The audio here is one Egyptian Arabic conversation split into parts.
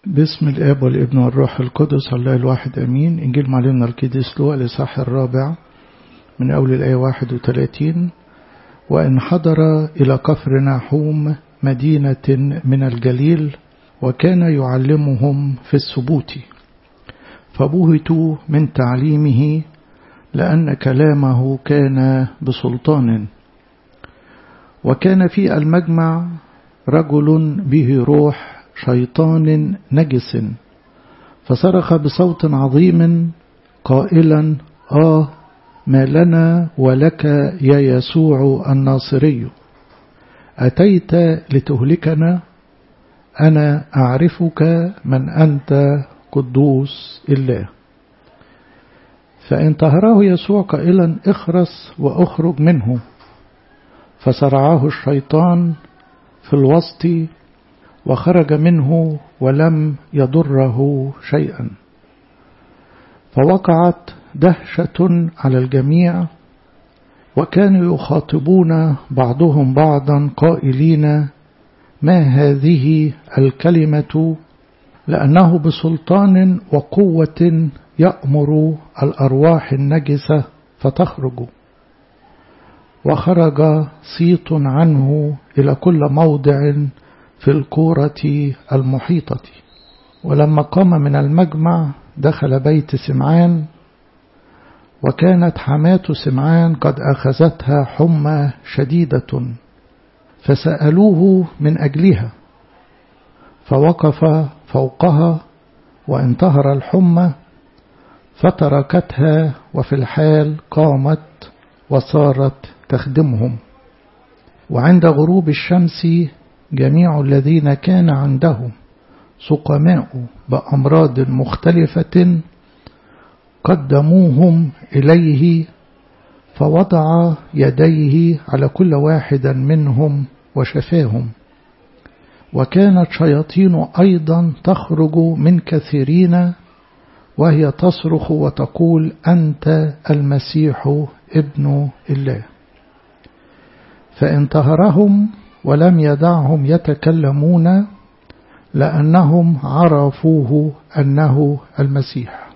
باسم الآب والابن والروح القدس الله الواحد أمين إنجيل معلمنا القديس لوقا الإصحاح الرابع من أول الآية 31 وإن حضر إلى كفر ناحوم مدينة من الجليل وكان يعلمهم في السبوت فبهتوا من تعليمه لأن كلامه كان بسلطان وكان في المجمع رجل به روح شيطان نجس فصرخ بصوت عظيم قائلا آه ما لنا ولك يا يسوع الناصري أتيت لتهلكنا أنا أعرفك من أنت قدوس الله فانتهره يسوع قائلا اخرس وأخرج منه فصرعه الشيطان في الوسط وخرج منه ولم يضره شيئا فوقعت دهشة على الجميع وكانوا يخاطبون بعضهم بعضا قائلين ما هذه الكلمة لأنه بسلطان وقوة يأمر الأرواح النجسة فتخرج وخرج صيت عنه إلى كل موضع في الكورة المحيطة ولما قام من المجمع دخل بيت سمعان وكانت حماة سمعان قد أخذتها حمى شديدة فسألوه من أجلها فوقف فوقها وانتهر الحمى فتركتها وفي الحال قامت وصارت تخدمهم وعند غروب الشمس جميع الذين كان عندهم سقماء بأمراض مختلفة قدموهم إليه فوضع يديه على كل واحد منهم وشفاهم وكانت شياطين أيضا تخرج من كثيرين وهي تصرخ وتقول أنت المسيح ابن الله فانتهرهم ولم يدعهم يتكلمون لأنهم عرفوه أنه المسيح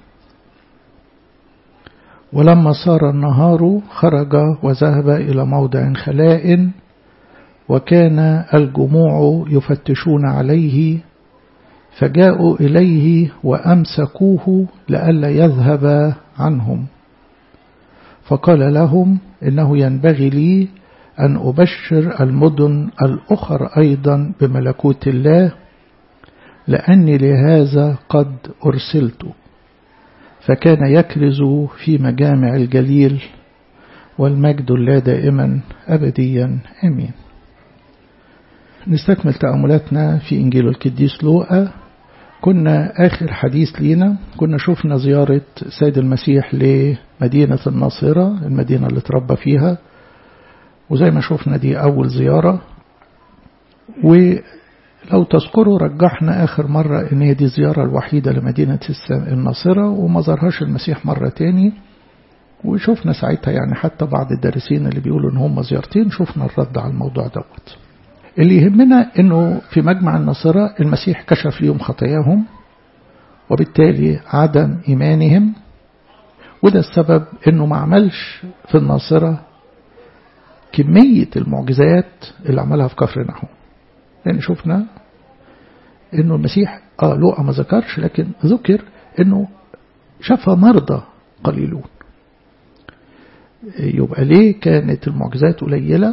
ولما صار النهار خرج وذهب إلى موضع خلاء وكان الجموع يفتشون عليه فجاءوا إليه وأمسكوه لئلا يذهب عنهم فقال لهم إنه ينبغي لي أن أبشر المدن الأخر أيضا بملكوت الله لأني لهذا قد أرسلت فكان يكرز في مجامع الجليل والمجد الله دائما أبديا أمين نستكمل تأملاتنا في إنجيل القديس لوقا كنا آخر حديث لينا كنا شفنا زيارة سيد المسيح لمدينة الناصرة المدينة اللي تربى فيها وزي ما شفنا دي أول زيارة ولو تذكروا رجحنا آخر مرة إن هي دي الزيارة الوحيدة لمدينة الناصرة وما ظهرهاش المسيح مرة تاني وشفنا ساعتها يعني حتى بعض الدارسين اللي بيقولوا إن هم زيارتين شفنا الرد على الموضوع دوت اللي يهمنا إنه في مجمع الناصرة المسيح كشف ليهم خطاياهم وبالتالي عدم إيمانهم وده السبب إنه ما عملش في الناصرة كمية المعجزات اللي عملها في كفر نحو لأن شفنا إنه المسيح آه لوقا ما ذكرش لكن ذكر إنه شفى مرضى قليلون يبقى ليه كانت المعجزات قليلة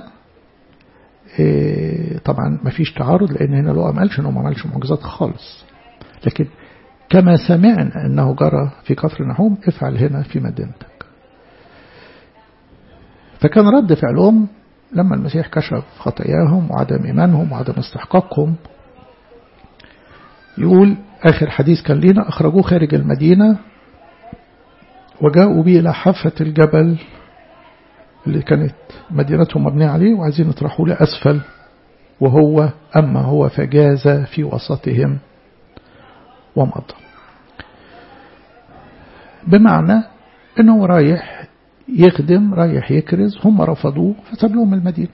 إيه طبعا ما فيش تعارض لأن هنا لوقا ما قالش إنه ما عملش معجزات خالص لكن كما سمعنا أنه جرى في كفر نحوم افعل هنا في مدينتك فكان رد فعلهم لما المسيح كشف خطاياهم وعدم إيمانهم وعدم استحقاقهم يقول آخر حديث كان لنا أخرجوه خارج المدينة وجاءوا به إلى حافة الجبل اللي كانت مدينتهم مبنية عليه وعايزين يطرحوا لأسفل وهو أما هو فجاز في وسطهم ومضى بمعنى أنه رايح يخدم رايح يكرز هم رفضوه فساب لهم المدينة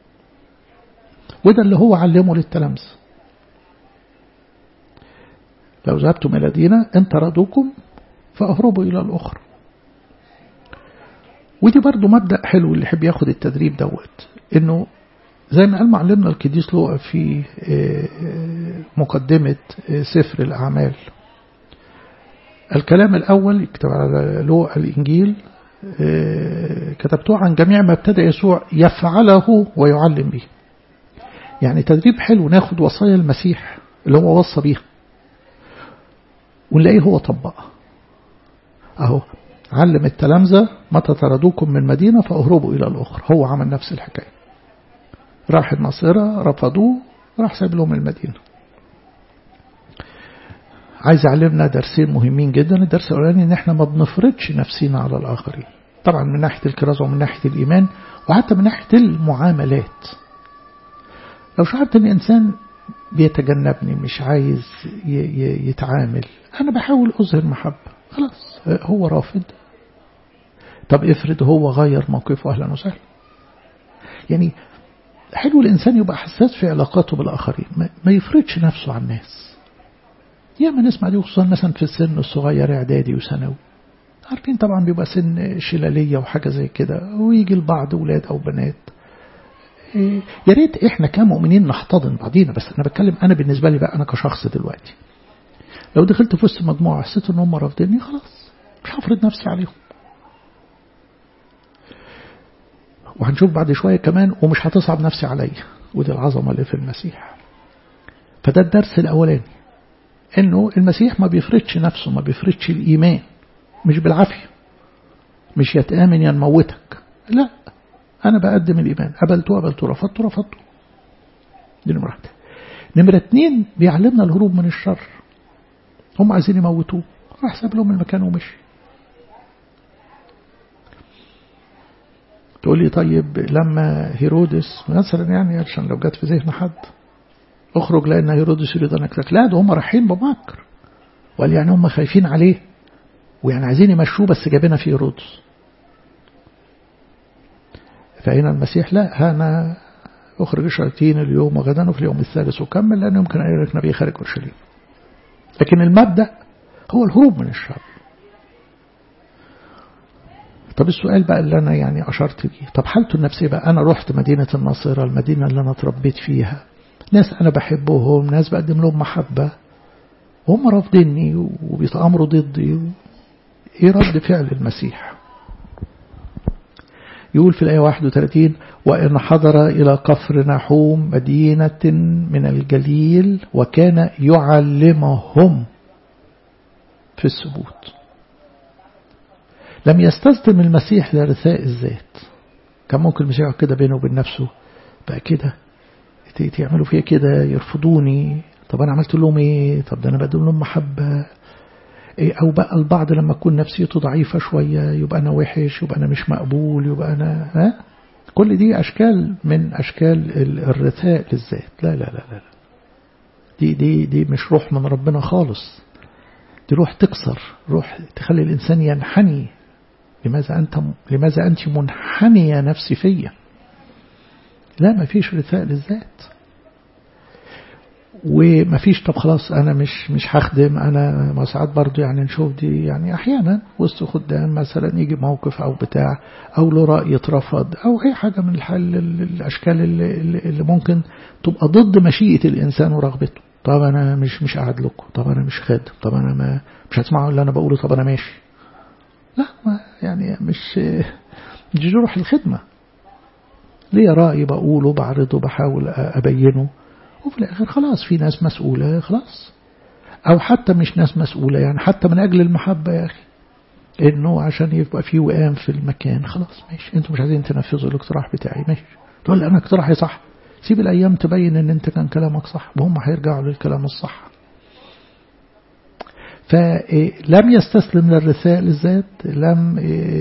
وده اللي هو علمه للتلامذة لو ذهبتم إلى دينا إن طردوكم فأهربوا إلى الأخرى ودي برضو مبدأ حلو اللي يحب ياخد التدريب دوت إنه زي ما قال معلمنا القديس لوقا في مقدمة سفر الأعمال الكلام الأول يكتب على لوقا الإنجيل كتبته عن جميع ما ابتدى يسوع يفعله ويعلم به يعني تدريب حلو ناخد وصايا المسيح اللي هو وصى بيها ونلاقيه هو طبقها أهو علم التلامذة متى طردوكم من مدينة فأهربوا إلى الأخرى هو عمل نفس الحكاية راح الناصرة رفضوه راح ساب لهم المدينة عايز يعلمنا درسين مهمين جدا الدرس الأولاني ان احنا ما بنفرضش نفسينا على الآخرين طبعا من ناحية الكرازة ومن ناحية الإيمان وحتى من ناحية المعاملات لو شعرت ان الإنسان بيتجنبني مش عايز يتعامل أنا بحاول أظهر محبة خلاص هو رافض طب افرض هو غير موقفه أهلا وسهلا يعني حلو الإنسان يبقى حساس في علاقاته بالآخرين ما يفرضش نفسه على الناس يا ما نسمع دي خصوصا مثلا في السن الصغير إعدادي وثانوي عارفين طبعا بيبقى سن شلالية وحاجة زي كده ويجي البعض ولاد أو بنات يا ريت احنا كمؤمنين نحتضن بعضينا بس انا بتكلم انا بالنسبه لي بقى انا كشخص دلوقتي لو دخلت في وسط مجموعه حسيت ان هم رافضيني خلاص مش هفرض نفسي عليهم وهنشوف بعد شويه كمان ومش هتصعب نفسي عليا ودي العظمه اللي في المسيح فده الدرس الاولاني انه المسيح ما بيفرضش نفسه ما بيفرضش الايمان مش بالعافيه مش يتامن يا نموتك لا أنا بقدم الإيمان قبلته قبلته رفضته رفضته دي نمرة واحدة نمرة اتنين بيعلمنا الهروب من الشر هم عايزين يموتوه راح ساب لهم المكان ومشي تقول لي طيب لما هيرودس مثلا يعني عشان لو جت في ذهن حد اخرج لأن هيرودس يريد أن يقتلك لا ده هم رايحين بمكر وقال يعني هم خايفين عليه ويعني عايزين يمشوه بس جابنا في هيرودس فهنا المسيح لا أنا أخرج الشياطين اليوم وغدا وفي اليوم الثالث وكمل لأنه يمكن أن يدرك نبي خارج أورشليم لكن المبدأ هو الهروب من الشر طب السؤال بقى اللي أنا يعني أشرت بيه طب حالته النفسية بقى أنا رحت مدينة الناصرة المدينة اللي أنا اتربيت فيها ناس أنا بحبهم ناس بقدم لهم محبة وهم رافضيني وبيتأمروا ضدي إيه رد فعل المسيح يقول في الآية 31 وإن حضر إلى كفر نحوم مدينة من الجليل وكان يعلمهم في الثبوت لم يستسلم المسيح لرثاء الذات كان ممكن المسيح كده بينه وبين نفسه بقى كده تعملوا فيا كده يرفضوني طب أنا عملت لهم إيه طب ده أنا بقدم لهم محبة أو بقى البعض لما تكون نفسيته ضعيفة شوية يبقى أنا وحش يبقى أنا مش مقبول يبقى أنا ها كل دي أشكال من أشكال الرثاء للذات لا لا لا لا دي دي دي مش روح من ربنا خالص دي روح تكسر روح تخلي الإنسان ينحني لماذا أنت لماذا أنت منحنية نفسي فيا لا ما فيش رثاء للذات وما فيش طب خلاص انا مش مش هخدم انا ما ساعات برضه يعني نشوف دي يعني احيانا وسط خدام مثلا يجي موقف او بتاع او له راي يترفض او اي حاجه من الحل الاشكال اللي, اللي ممكن تبقى ضد مشيئه الانسان ورغبته طب انا مش مش قاعد لكم طب انا مش خادم طب انا ما مش هتسمعوا اللي انا بقوله طب انا ماشي لا ما يعني مش مش روح الخدمه ليه رأي بقوله بعرضه بحاول أبينه وفي الآخر خلاص في ناس مسؤولة خلاص أو حتى مش ناس مسؤولة يعني حتى من أجل المحبة يا أخي إنه عشان يبقى في وئام في المكان خلاص ماشي أنتوا مش عايزين تنفذوا الاقتراح بتاعي ماشي تقول لي أنا اقتراحي صح سيب الأيام تبين إن أنت كان كلامك صح وهم هيرجعوا للكلام الصح فلم يستسلم للرثاء للذات لم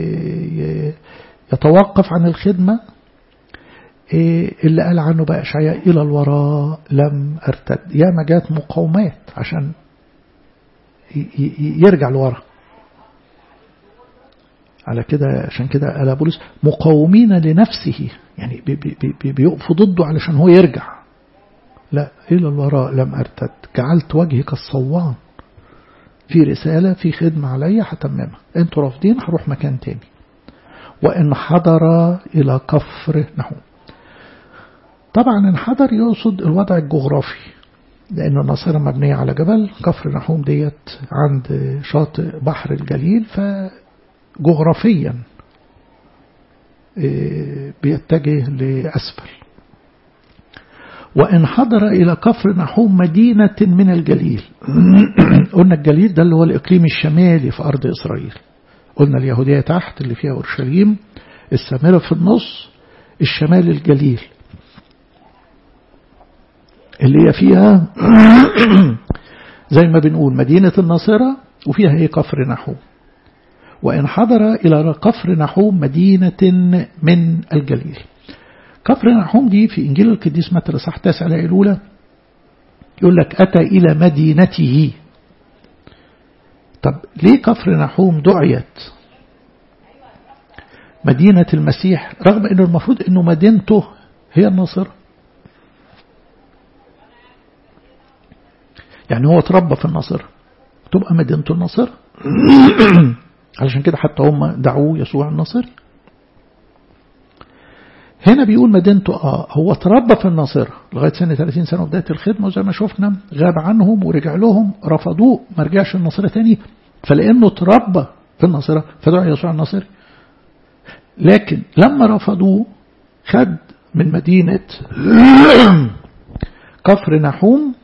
يتوقف عن الخدمة اللي قال عنه بقى إشعياء إلى الوراء لم أرتد يا ما جات مقاومات عشان يرجع لورا على كده عشان كده قال بولس مقاومين لنفسه يعني بي بي بيقفوا ضده علشان هو يرجع لا إلى الوراء لم أرتد جعلت وجهي كالصوان في رسالة في خدمة عليا هتممها انتوا رافضين هروح مكان تاني وإن حضر إلى كفر نحوم طبعا انحدر يقصد الوضع الجغرافي لأن الناصرة مبنية على جبل كفر نحوم ديت عند شاطئ بحر الجليل فجغرافيا بيتجه لأسفل وإن حضر إلى كفر نحوم مدينة من الجليل قلنا الجليل ده اللي هو الإقليم الشمالي في أرض إسرائيل قلنا اليهودية تحت اللي فيها أورشليم السامرة في النص الشمال الجليل اللي هي فيها زي ما بنقول مدينة الناصرة وفيها هي كفر نحوم وإن حضر إلى كفر نحوم مدينة من الجليل كفر نحوم دي في إنجيل القديس متى صح تسعة الأولى يقول لك أتى إلى مدينته طب ليه كفر نحوم دعيت مدينة المسيح رغم أنه المفروض أنه مدينته هي الناصرة يعني هو اتربى في الناصرة تبقى مدينته الناصرة علشان كده حتى هم دعوه يسوع الناصري هنا بيقول مدينته اه هو اتربى في الناصرة لغاية سنة 30 سنة وبداية الخدمة وزي ما شفنا غاب عنهم ورجع لهم رفضوه ما رجعش الناصرة تاني فلأنه اتربى في الناصرة فدعا يسوع الناصري لكن لما رفضوه خد من مدينة كفر نحوم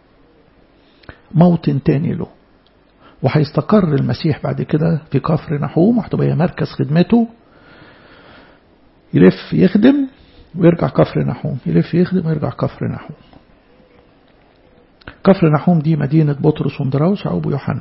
موطن تاني له وهيستقر المسيح بعد كده في كفر نحوم وهتبقى مركز خدمته يلف يخدم ويرجع كفر نحوم يلف يخدم ويرجع كفر نحوم كفر نحوم دي مدينة بطرس ومدراوس وأبو يوحنا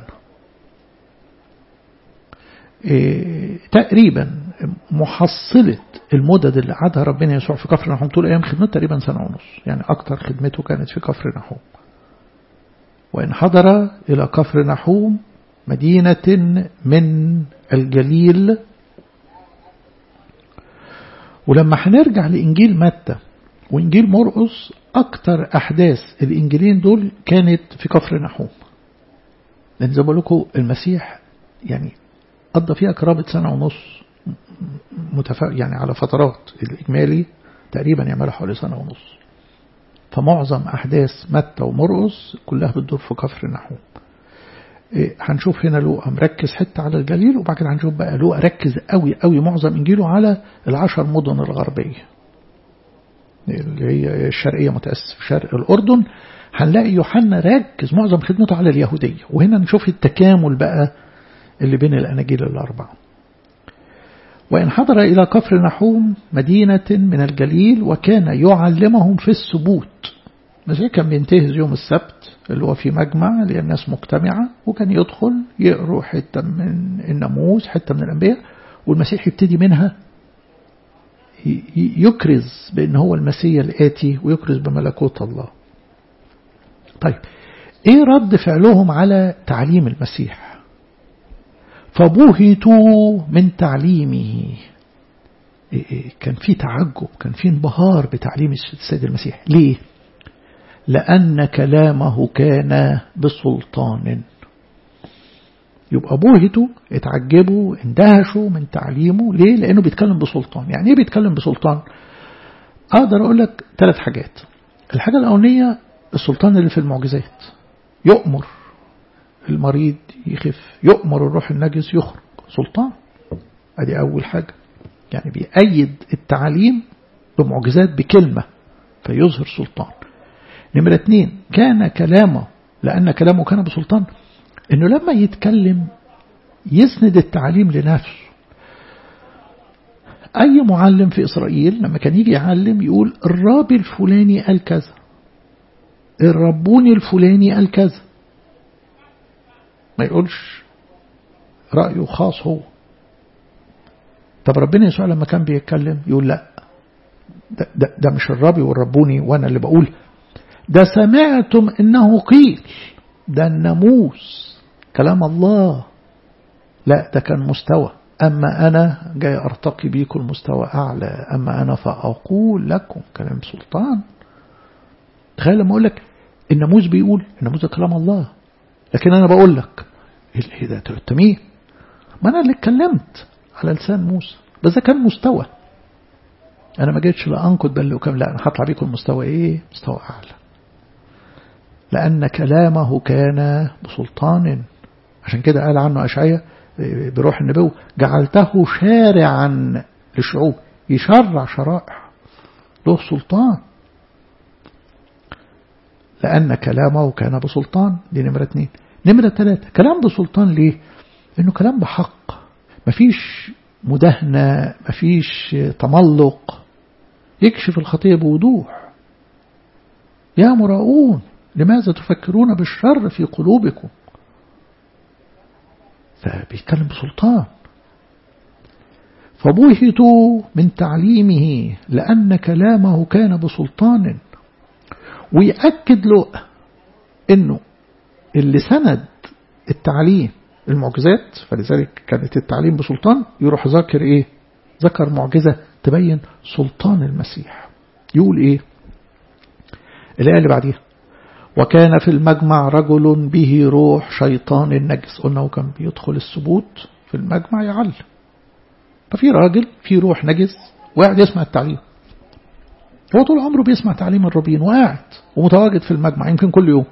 إيه تقريبا محصلة المدد اللي قعدها ربنا يسوع في كفر نحوم طول أيام خدمته تقريبا سنة ونص يعني أكتر خدمته كانت في كفر نحوم وإن حضر إلى كفر نحوم مدينة من الجليل ولما هنرجع لإنجيل متى وإنجيل مرقس أكتر أحداث الإنجيلين دول كانت في كفر نحوم لأن زي ما بقول لكم المسيح يعني قضى فيها قرابة سنة ونص متفق يعني على فترات الإجمالي تقريبا يعملها حوالي سنة ونص فمعظم أحداث متى ومرقس كلها بتدور في كفر نحوم إيه هنشوف هنا لوقا مركز حتى على الجليل وبعد كده هنشوف بقى لوقا ركز قوي قوي معظم إنجيله على العشر مدن الغربية اللي هي الشرقية متأسس في شرق الأردن هنلاقي يوحنا ركز معظم خدمته على اليهودية وهنا نشوف التكامل بقى اللي بين الأناجيل الأربعة وإن حضر إلى كفر نحوم مدينة من الجليل وكان يعلمهم في السبوت المسيح كان بينتهز يوم السبت اللي هو في مجمع اللي الناس مجتمعة وكان يدخل يقروا حتة من الناموس حتة من الأنبياء والمسيح يبتدي منها يكرز بأن هو المسيح الآتي ويكرز بملكوت الله طيب ايه رد فعلهم على تعليم المسيح فبهتوا من تعليمه كان في تعجب كان في انبهار بتعليم السيد المسيح ليه لأن كلامه كان بسلطان يبقى بوهتوا اتعجبوا اندهشوا من تعليمه ليه لأنه بيتكلم بسلطان يعني ايه بيتكلم بسلطان أقدر أقول لك ثلاث حاجات الحاجة الأولانية السلطان اللي في المعجزات يؤمر المريض يخف يؤمر الروح النجس يخرج سلطان ادي أول حاجة يعني بيأيد التعليم بمعجزات بكلمة فيظهر سلطان نمرة اتنين كان كلامه لأن كلامه كان بسلطان انه لما يتكلم يسند التعليم لنفسه اي معلم في اسرائيل لما كان يجي يعلم يقول الرابي الفلاني قال كذا الربوني الفلاني قال كذا ما يقولش رأيه خاص هو طب ربنا يسوع لما كان بيتكلم يقول لا ده, ده, ده مش الرابي والربوني وانا اللي بقول ده سمعتم انه قيل ده الناموس كلام الله لا ده كان مستوى أما أنا جاي أرتقي بيكم المستوى أعلى أما أنا فأقول لكم كلام سلطان تخيل لما أقول لك الناموس بيقول الناموس ده كلام الله لكن أنا بقول لك ايه ده انت مين ما انا اللي اتكلمت على لسان موسى بس ده كان مستوى انا ما جيتش لا انقد بل وكم لا انا هطلع بيكم مستوى ايه مستوى اعلى لان كلامه كان بسلطان عشان كده قال عنه اشعياء بروح النبوة جعلته شارعا للشعوب يشرع شرائع له سلطان لأن كلامه كان بسلطان دي نمرة اتنين نمرة ثلاثة كلام بسلطان ليه إنه كلام بحق مفيش مدهنة مفيش تملق يكشف الخطية بوضوح يا مراؤون لماذا تفكرون بالشر في قلوبكم فبيتكلم بسلطان فبهتوا من تعليمه لأن كلامه كان بسلطان ويأكد له أنه اللي سند التعليم المعجزات فلذلك كانت التعليم بسلطان يروح ذاكر إيه ذكر معجزة تبين سلطان المسيح يقول إيه الآية اللي بعديها وكان في المجمع رجل به روح شيطان نجس قلنا هو كان بيدخل السبوت في المجمع يعلم ففي راجل في روح نجس وقاعد يسمع التعليم هو طول عمره بيسمع تعليم الربين وقاعد ومتواجد في المجمع يمكن كل يوم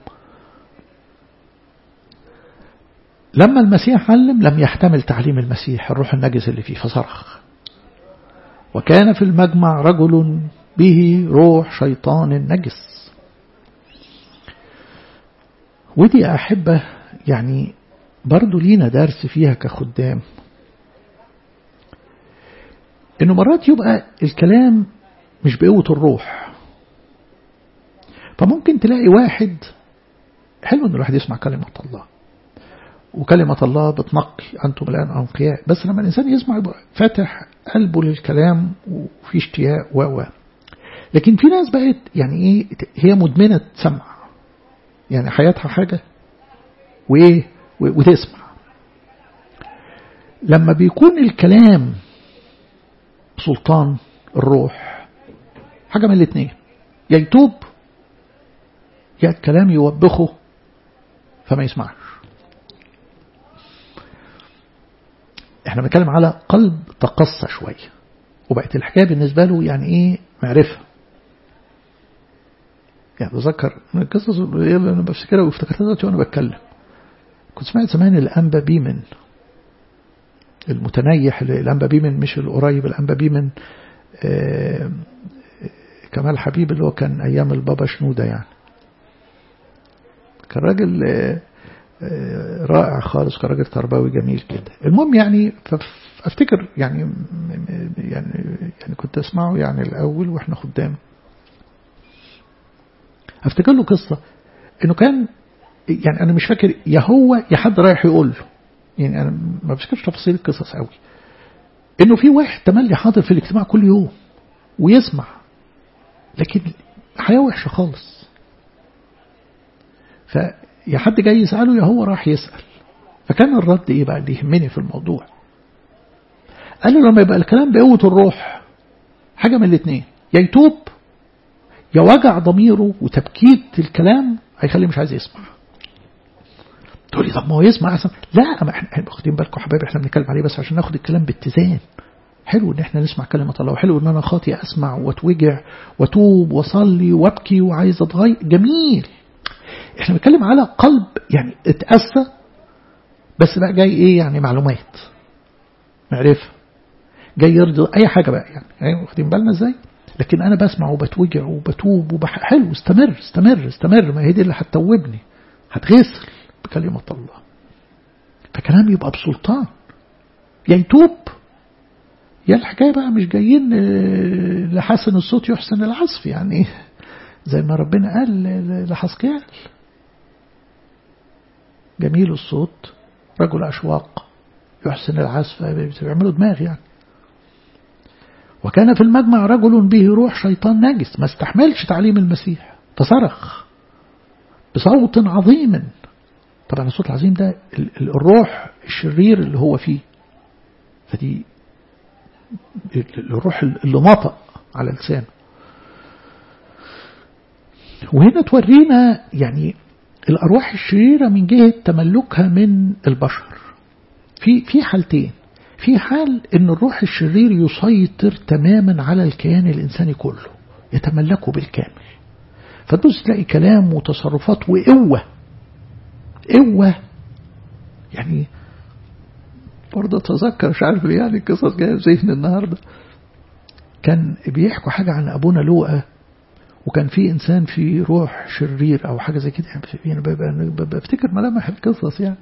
لما المسيح علم لم يحتمل تعليم المسيح الروح النجس اللي فيه فصرخ وكان في المجمع رجل به روح شيطان نجس ودي أحبة يعني برضو لينا درس فيها كخدام إنه مرات يبقى الكلام مش بقوة الروح فممكن تلاقي واحد حلو إن الواحد يسمع كلمة الله وكلمة الله بتنقي أنتم الآن أنقياء بس لما الإنسان يسمع يبقى فاتح قلبه للكلام وفي اشتياق و لكن في ناس بقت يعني إيه هي مدمنة سمع يعني حياتها حاجة وإيه وتسمع لما بيكون الكلام سلطان الروح حاجة من الاثنين يا يتوب يا الكلام يوبخه فما يسمعش احنا بنتكلم على قلب تقصى شوية وبقت الحكاية بالنسبة له يعني ايه معرفة يعني بذكر من القصص اللي انا بفتكرها وافتكرتها دلوقتي وانا بتكلم كنت سمعت زمان الانبا بيمن المتنيح الانبا بيمن مش القريب الانبا بيمن آه كمال حبيب اللي هو كان ايام البابا شنودة يعني كان راجل آه رائع خالص كان راجل تربوي جميل كده المهم يعني افتكر يعني يعني يعني كنت اسمعه يعني الاول واحنا خدام افتكر له قصه انه كان يعني انا مش فاكر يا هو يا حد رايح يقول له يعني انا ما بفتكرش تفاصيل القصص قوي انه في واحد تملي حاضر في الاجتماع كل يوم ويسمع لكن حياه وحشه خالص ف يا حد جاي يسأله يا هو راح يسأل فكان الرد ايه بقى اللي يهمني في الموضوع قال له لما يبقى الكلام بقوة الروح حاجة من الاثنين يا يتوب يا وجع ضميره وتبكيت الكلام هيخليه مش عايز يسمع تقول لي طب ما هو يسمع احسن لا ما احنا واخدين بالكم حبايبي احنا بنتكلم عليه بس عشان ناخد الكلام باتزان حلو ان احنا نسمع كلمة الله وحلو ان انا خاطي اسمع واتوجع واتوب واصلي وابكي وعايز اتغير جميل احنا بنتكلم على قلب يعني اتأسى بس بقى جاي ايه يعني معلومات معرفة جاي يرضي اي حاجة بقى يعني, يعني واخدين بالنا ازاي لكن انا بسمع وبتوجع وبتوب وبح... حلو استمر استمر استمر ما هي دي اللي هتتوبني هتغسل بكلمة الله فكلام يبقى بسلطان يا يتوب يا الحكاية بقى مش جايين لحسن الصوت يحسن العزف يعني زي ما ربنا قال لحسقيال جميل الصوت رجل أشواق يحسن العزف بيعملوا دماغ يعني وكان في المجمع رجل به روح شيطان نجس ما استحملش تعليم المسيح فصرخ بصوت عظيم طبعا الصوت العظيم ده الروح الشرير اللي هو فيه فدي الروح اللي نطق على لسانه وهنا تورينا يعني الأرواح الشريرة من جهة تملكها من البشر في في حالتين في حال ان الروح الشرير يسيطر تماما على الكيان الإنساني كله يتملكه بالكامل فتبص تلاقي كلام وتصرفات وقوة قوة يعني برضه أتذكر مش عارف ليه يعني قصص جاية في ذهني النهاردة كان بيحكوا حاجة عن أبونا لوقا وكان في إنسان في روح شرير أو حاجة زي كده يعني بفتكر ملامح القصص يعني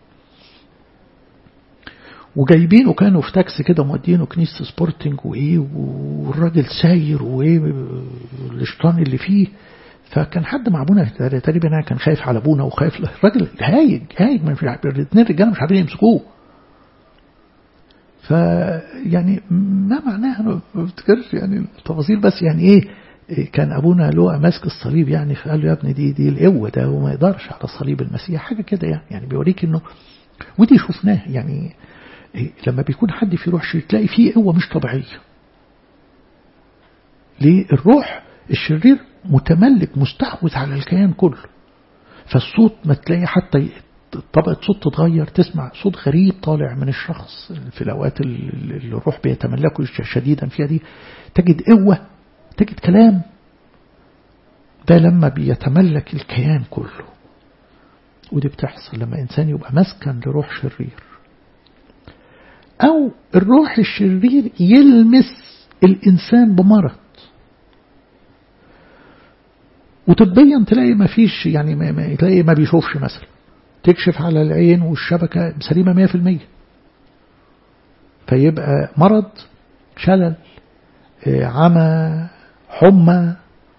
وجايبينه كانوا في تاكسي كده مودينه كنيسة سبورتنج وإيه والراجل ساير وإيه الشيطان اللي فيه فكان حد مع ابونا تقريبا كان خايف على ابونا وخايف الراجل هايج هايج من الاثنين رجاله مش عارفين يمسكوه فيعني ما معناها انا ما بفتكرش يعني التفاصيل بس يعني ايه كان ابونا له ماسك الصليب يعني فقال له يا ابني دي دي القوه ده وما يقدرش على صليب المسيح حاجه كده يعني يعني بيوريك انه ودي شفناه يعني لما بيكون حد في روح شرير تلاقي فيه قوه مش طبيعيه ليه الروح الشرير متملك مستحوذ على الكيان كله فالصوت ما تلاقي حتى طبقة صوت تتغير تسمع صوت غريب طالع من الشخص في الأوقات اللي الروح بيتملكه شديدا فيها دي تجد قوة تجد كلام ده لما بيتملك الكيان كله ودي بتحصل لما إنسان يبقى مسكن لروح شرير أو الروح الشرير يلمس الإنسان بمرض وطبيا تلاقي ما فيش يعني ما, ما تلاقي ما بيشوفش مثلا تكشف على العين والشبكة سليمة 100% فيبقى مرض شلل عمى حمى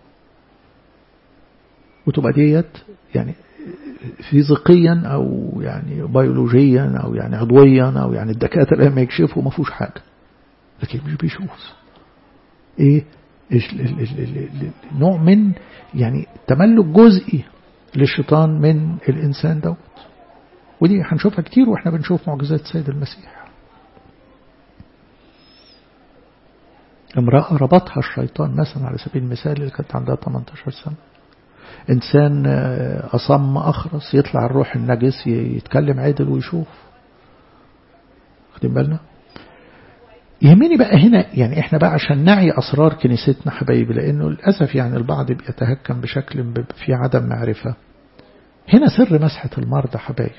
وتبقى ديت يعني فيزيقيا او يعني بيولوجيا او يعني عضويا او يعني الدكاتره لما يكشفوا ما فيهوش حاجه لكن مش بيشوف ايه نوع من يعني تملك جزئي للشيطان من الإنسان دوت ودي هنشوفها كتير واحنا بنشوف معجزات السيد المسيح امرأة ربطها الشيطان مثلا على سبيل المثال اللي كانت عندها 18 سنة إنسان أصم أخرس يطلع الروح النجس يتكلم عدل ويشوف خدين بالنا يهمني بقى هنا يعني احنا بقى عشان نعي أسرار كنيستنا حبايبي لأنه للأسف يعني البعض بيتهكم بشكل في عدم معرفة هنا سر مسحة المرضى حبايب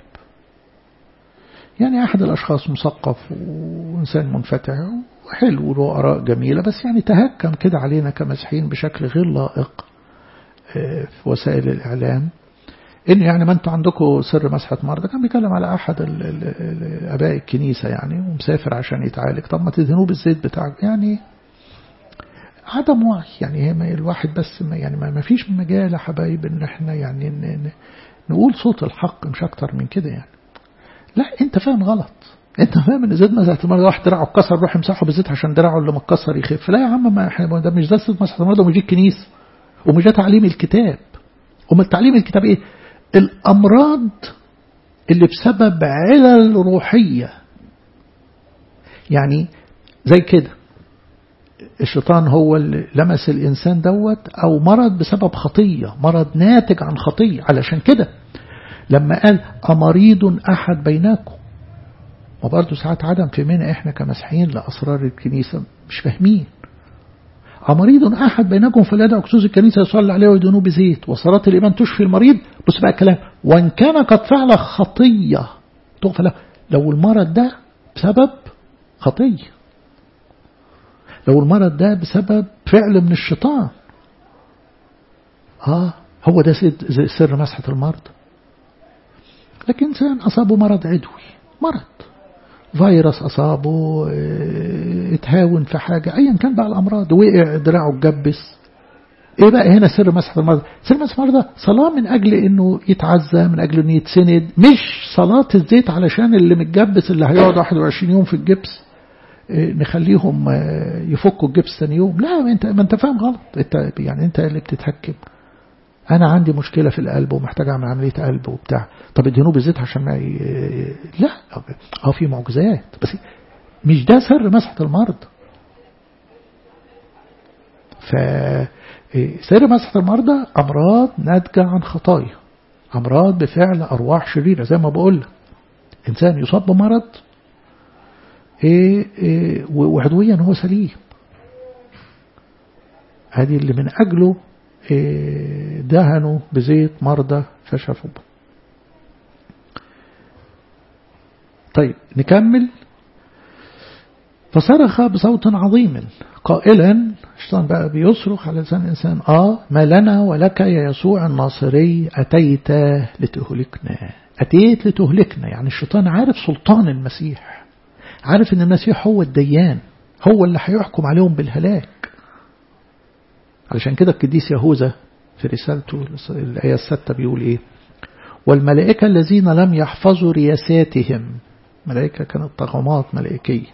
يعني أحد الأشخاص مثقف وإنسان منفتح وحلو وله آراء جميلة بس يعني تهكم كده علينا كمسيحيين بشكل غير لائق في وسائل الإعلام إن يعني ما أنتوا عندكم سر مسحة مرضى كان بيتكلم على أحد أباء الكنيسة يعني ومسافر عشان يتعالج طب ما تدهنوه بالزيت بتاعك يعني عدم وعي يعني الواحد بس ما يعني ما فيش مجال يا حبايب إن إحنا يعني نقول صوت الحق مش أكتر من كده يعني لا أنت فاهم غلط أنت فاهم إن زيت مسحة المرضى واحد دراعه اتكسر روح يمسحه بالزيت عشان دراعه اللي متكسر يخف لا يا عم ما إحنا ده مش ده صوت مسحة المرضى ومش دي الكنيسة ومش ده تعليم الكتاب أمال تعليم الكتاب إيه؟ الأمراض اللي بسبب علل روحية يعني زي كده الشيطان هو اللي لمس الإنسان دوت أو مرض بسبب خطية مرض ناتج عن خطية علشان كده لما قال أمريض أحد بينكم وبرضه ساعات عدم فهمنا إحنا كمسيحيين لأسرار الكنيسة مش فاهمين أمريض أحد بينكم فليدع كسوس الكنيسة يصلي عليه ويدهنوه بزيت وصلاة الإيمان تشفي المريض بص بقى الكلام وإن كان قد فعل خطية تغفر له لو المرض ده بسبب خطية لو المرض ده بسبب فعل من الشيطان آه هو ده سر مسحة المرض لكن إنسان أصابه مرض عدوي مرض فيروس أصابه اتهاون في حاجة أيا كان بقى الأمراض وقع دراعه اتجبس ايه بقى هنا سر مسح المرضى سر مسح المرضى صلاة من أجل أنه يتعزى من أجل أنه يتسند مش صلاة الزيت علشان اللي متجبس اللي هيقعد 21 يوم في الجبس نخليهم يفكوا الجبس ثاني يوم لا ما انت ما انت فاهم غلط انت يعني انت اللي بتتحكم انا عندي مشكله في القلب ومحتاج اعمل عمليه قلب وبتاع طب ادهنوه بالزيت عشان ما ي... لا اه في معجزات بس مش ده سر مسحه المرض ف سر مسحه المرضى امراض ناتجه عن خطايا أمراض بفعل أرواح شريرة زي ما بقول لك إنسان يصاب بمرض إيه إيه وعضويا هو سليم هذه اللي من أجله إيه دهنوا بزيت مرضى فشفوا طيب نكمل فصرخ بصوت عظيم قائلا الشيطان بقى بيصرخ على لسان الإنسان آه ما لنا ولك يا يسوع الناصري أتيت لتهلكنا أتيت لتهلكنا يعني الشيطان عارف سلطان المسيح عارف أن المسيح هو الديان هو اللي هيحكم عليهم بالهلاك علشان كده القديس يهوذا في رسالته الآية الستة بيقول إيه والملائكة الذين لم يحفظوا رياساتهم ملائكة كانت طغمات ملائكية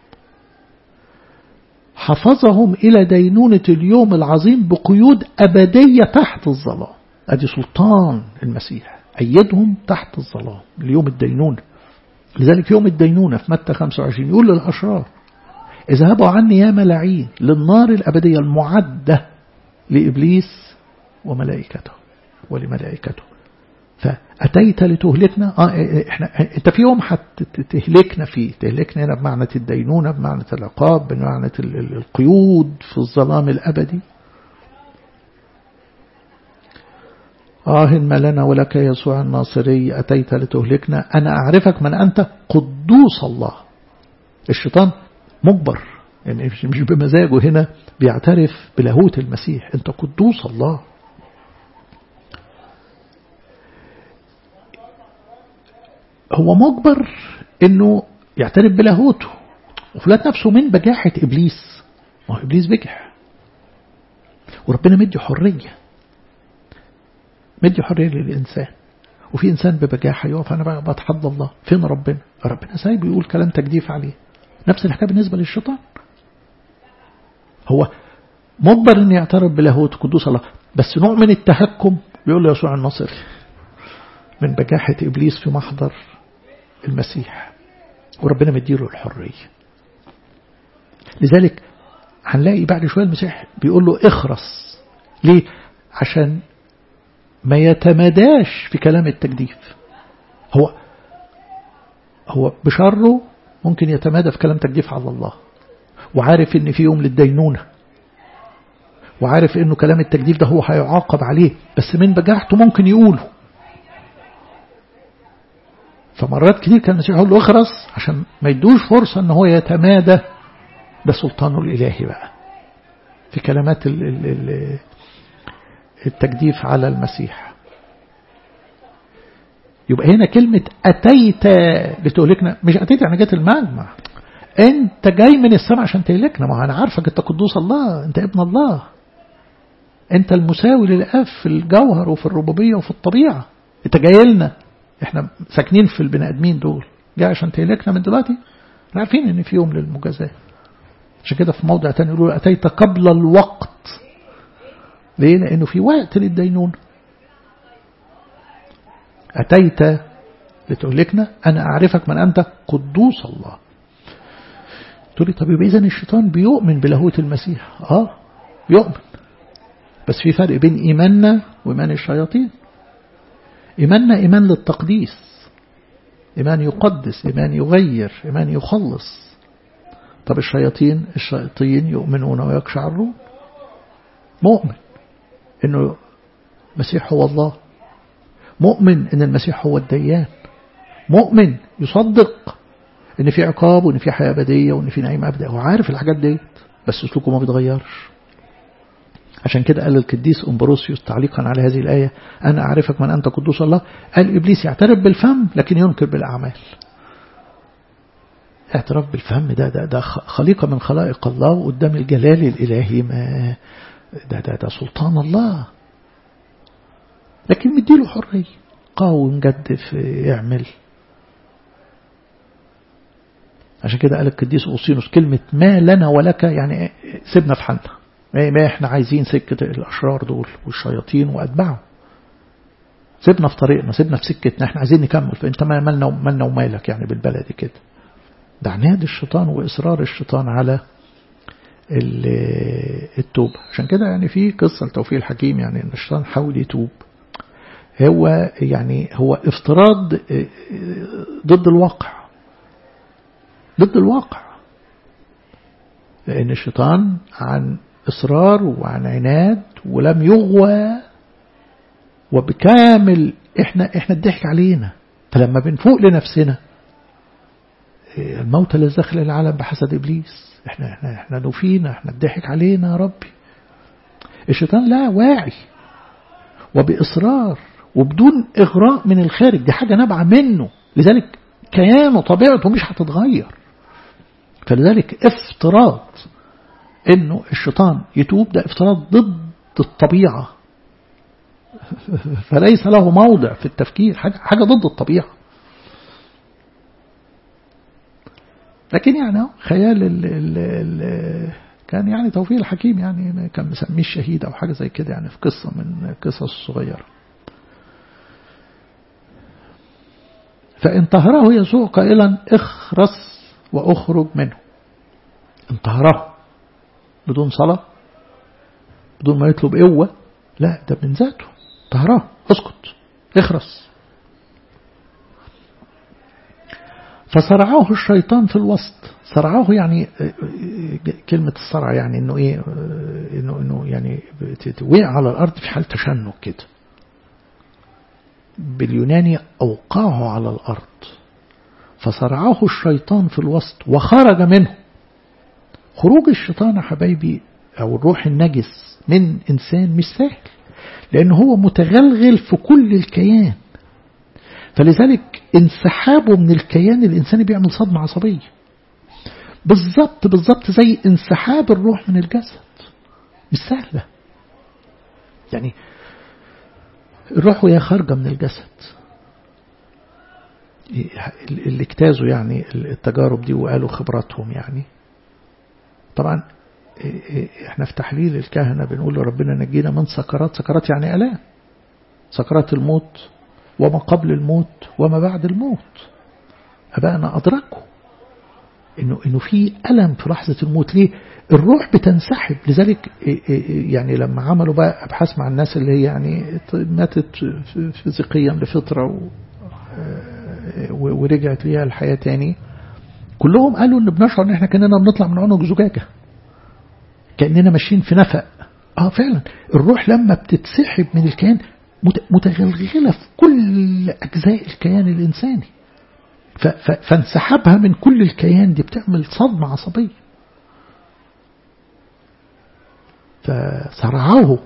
حفظهم إلى دينونة اليوم العظيم بقيود أبدية تحت الظلام أدي سلطان المسيح أيدهم تحت الظلام ليوم الدينونة لذلك يوم الدينونة في متى 25 يقول للأشرار اذهبوا عني يا ملاعين للنار الأبدية المعدة لإبليس وملائكته ولملائكته فأتيت لتهلكنا آه إحنا أنت في يوم هتهلكنا فيه تهلكنا هنا بمعنى الدينونة بمعنى العقاب بمعنى القيود في الظلام الأبدي آه ما لنا ولك يسوع الناصري أتيت لتهلكنا أنا أعرفك من أنت قدوس الله الشيطان مجبر يعني مش بمزاجه هنا بيعترف بلاهوت المسيح أنت قدوس الله هو مجبر انه يعترف بلاهوته وفلات نفسه من بجاحة ابليس ما هو ابليس بجح وربنا مدي حرية مدي حرية للإنسان وفي إنسان ببجاحة يقف أنا بقى بتحدى الله فين ربنا ربنا سايب يقول كلام تجديف عليه نفس الحكاية بالنسبة للشيطان هو مجبر أن يعترف بلاهوت قدوس الله بس نوع من التهكم بيقول له يسوع الناصري من بجاحة إبليس في محضر المسيح وربنا مديله الحرية لذلك هنلاقي بعد شوية المسيح بيقول له اخرس ليه عشان ما يتمداش في كلام التجديف هو هو بشره ممكن يتمادى في كلام تجديف على الله وعارف ان في يوم للدينونة وعارف انه كلام التجديف ده هو هيعاقب عليه بس من بجاحته ممكن يقوله فمرات كتير كان المسيح يقول له اخرس عشان ما يدوش فرصة ان هو يتمادى بسلطانه الإلهي بقى في كلمات التجديف على المسيح يبقى هنا كلمة أتيت لتهلكنا مش أتيت يعني جت المجمع أنت جاي من السماء عشان تهلكنا ما أنا عارفك أنت قدوس الله أنت ابن الله أنت المساوي للأب في الجوهر وفي الربوبية وفي الطبيعة أنت جاي لنا احنا ساكنين في البني ادمين دول جاي عشان تهلكنا من دلوقتي احنا عارفين ان في يوم للمجازاه عشان كده في موضع تاني يقولوا اتيت قبل الوقت ليه لانه في وقت للدينون اتيت لتهلكنا انا اعرفك من انت قدوس الله تقول لي طب يبقى اذا الشيطان بيؤمن بلاهوت المسيح اه بيؤمن بس في فرق بين ايماننا وايمان الشياطين إيماننا إيمان للتقديس إيمان يقدس إيمان يغير إيمان يخلص طب الشياطين الشياطين يؤمنون ويقشعرون مؤمن إنه المسيح هو الله مؤمن إن المسيح هو الديان مؤمن يصدق إن في عقاب وإن في حياة أبدية وإن في نعيم أبدي هو عارف الحاجات ديت بس سلوكه ما بيتغيرش عشان كده قال القديس أمبروسيوس تعليقا على هذه الآية أنا أعرفك من أنت قدوس الله قال إبليس يعترف بالفم لكن ينكر بالأعمال اعتراف بالفم ده ده ده خليقة من خلائق الله وقدام الجلال الإلهي ما ده ده ده سلطان الله لكن مديله حرية قاوم جدف يعمل عشان كده قال القديس أوسينوس كلمة ما لنا ولك يعني سيبنا في حالنا ما احنا عايزين سكة الأشرار دول والشياطين وأتباعهم سيبنا في طريقنا سيبنا في سكتنا احنا عايزين نكمل فانت ما مالنا مالنا ومالك يعني بالبلدي كده ده عناد الشيطان وإصرار الشيطان على التوبة عشان كده يعني في قصة لتوفيق الحكيم يعني ان الشيطان حاول يتوب هو يعني هو افتراض ضد الواقع ضد الواقع لأن الشيطان عن إصرار وعن عناد ولم يغوى وبكامل احنا احنا الضحك علينا فلما بنفوق لنفسنا الموت الذي دخل العالم بحسد ابليس احنا احنا احنا نفينا احنا الضحك علينا يا ربي الشيطان لا واعي وبإصرار وبدون إغراء من الخارج دي حاجة نابعة منه لذلك كيانه طبيعته مش هتتغير فلذلك افتراض انه الشيطان يتوب ده افتراض ضد الطبيعة فليس له موضع في التفكير حاجة, حاجة ضد الطبيعة لكن يعني خيال ال ال ال كان يعني توفيق الحكيم يعني كان مسميه الشهيد أو حاجة زي كده يعني في قصة من قصص الصغيرة فانتهره يسوع قائلا اخرس وأخرج منه انتهره بدون صلاة بدون ما يطلب قوة لا ده من ذاته طهراه اسكت اخرس فصرعه الشيطان في الوسط صرعه يعني كلمة الصرع يعني انه ايه انه انه يعني وقع على الارض في حال تشنج كده باليوناني اوقعه على الارض فصرعه الشيطان في الوسط وخرج منه خروج الشيطان يا حبايبي او الروح النجس من انسان مش سهل لأن هو متغلغل في كل الكيان فلذلك انسحابه من الكيان الإنساني بيعمل صدمة عصبية بالظبط بالظبط زي انسحاب الروح من الجسد مش سهلة يعني الروح وهي خارجة من الجسد اللي اجتازوا يعني التجارب دي وقالوا خبراتهم يعني طبعا احنا في تحليل الكهنة بنقول لربنا نجينا من سكرات سكرات يعني ألام سكرات الموت وما قبل الموت وما بعد الموت أبائنا أدركوا إنه إنه في ألم في لحظة الموت ليه؟ الروح بتنسحب لذلك يعني لما عملوا بقى أبحاث مع الناس اللي هي يعني ماتت فيزيقيا لفترة ورجعت ليها الحياة تاني كلهم قالوا إن بنشعر إن إحنا كأننا بنطلع من عنق زجاجة كأننا ماشيين في نفق اه فعلا الروح لما بتتسحب من الكيان متغلغلة في كل أجزاء الكيان الإنساني فانسحابها من كل الكيان دي بتعمل صدمة عصبية فصرعه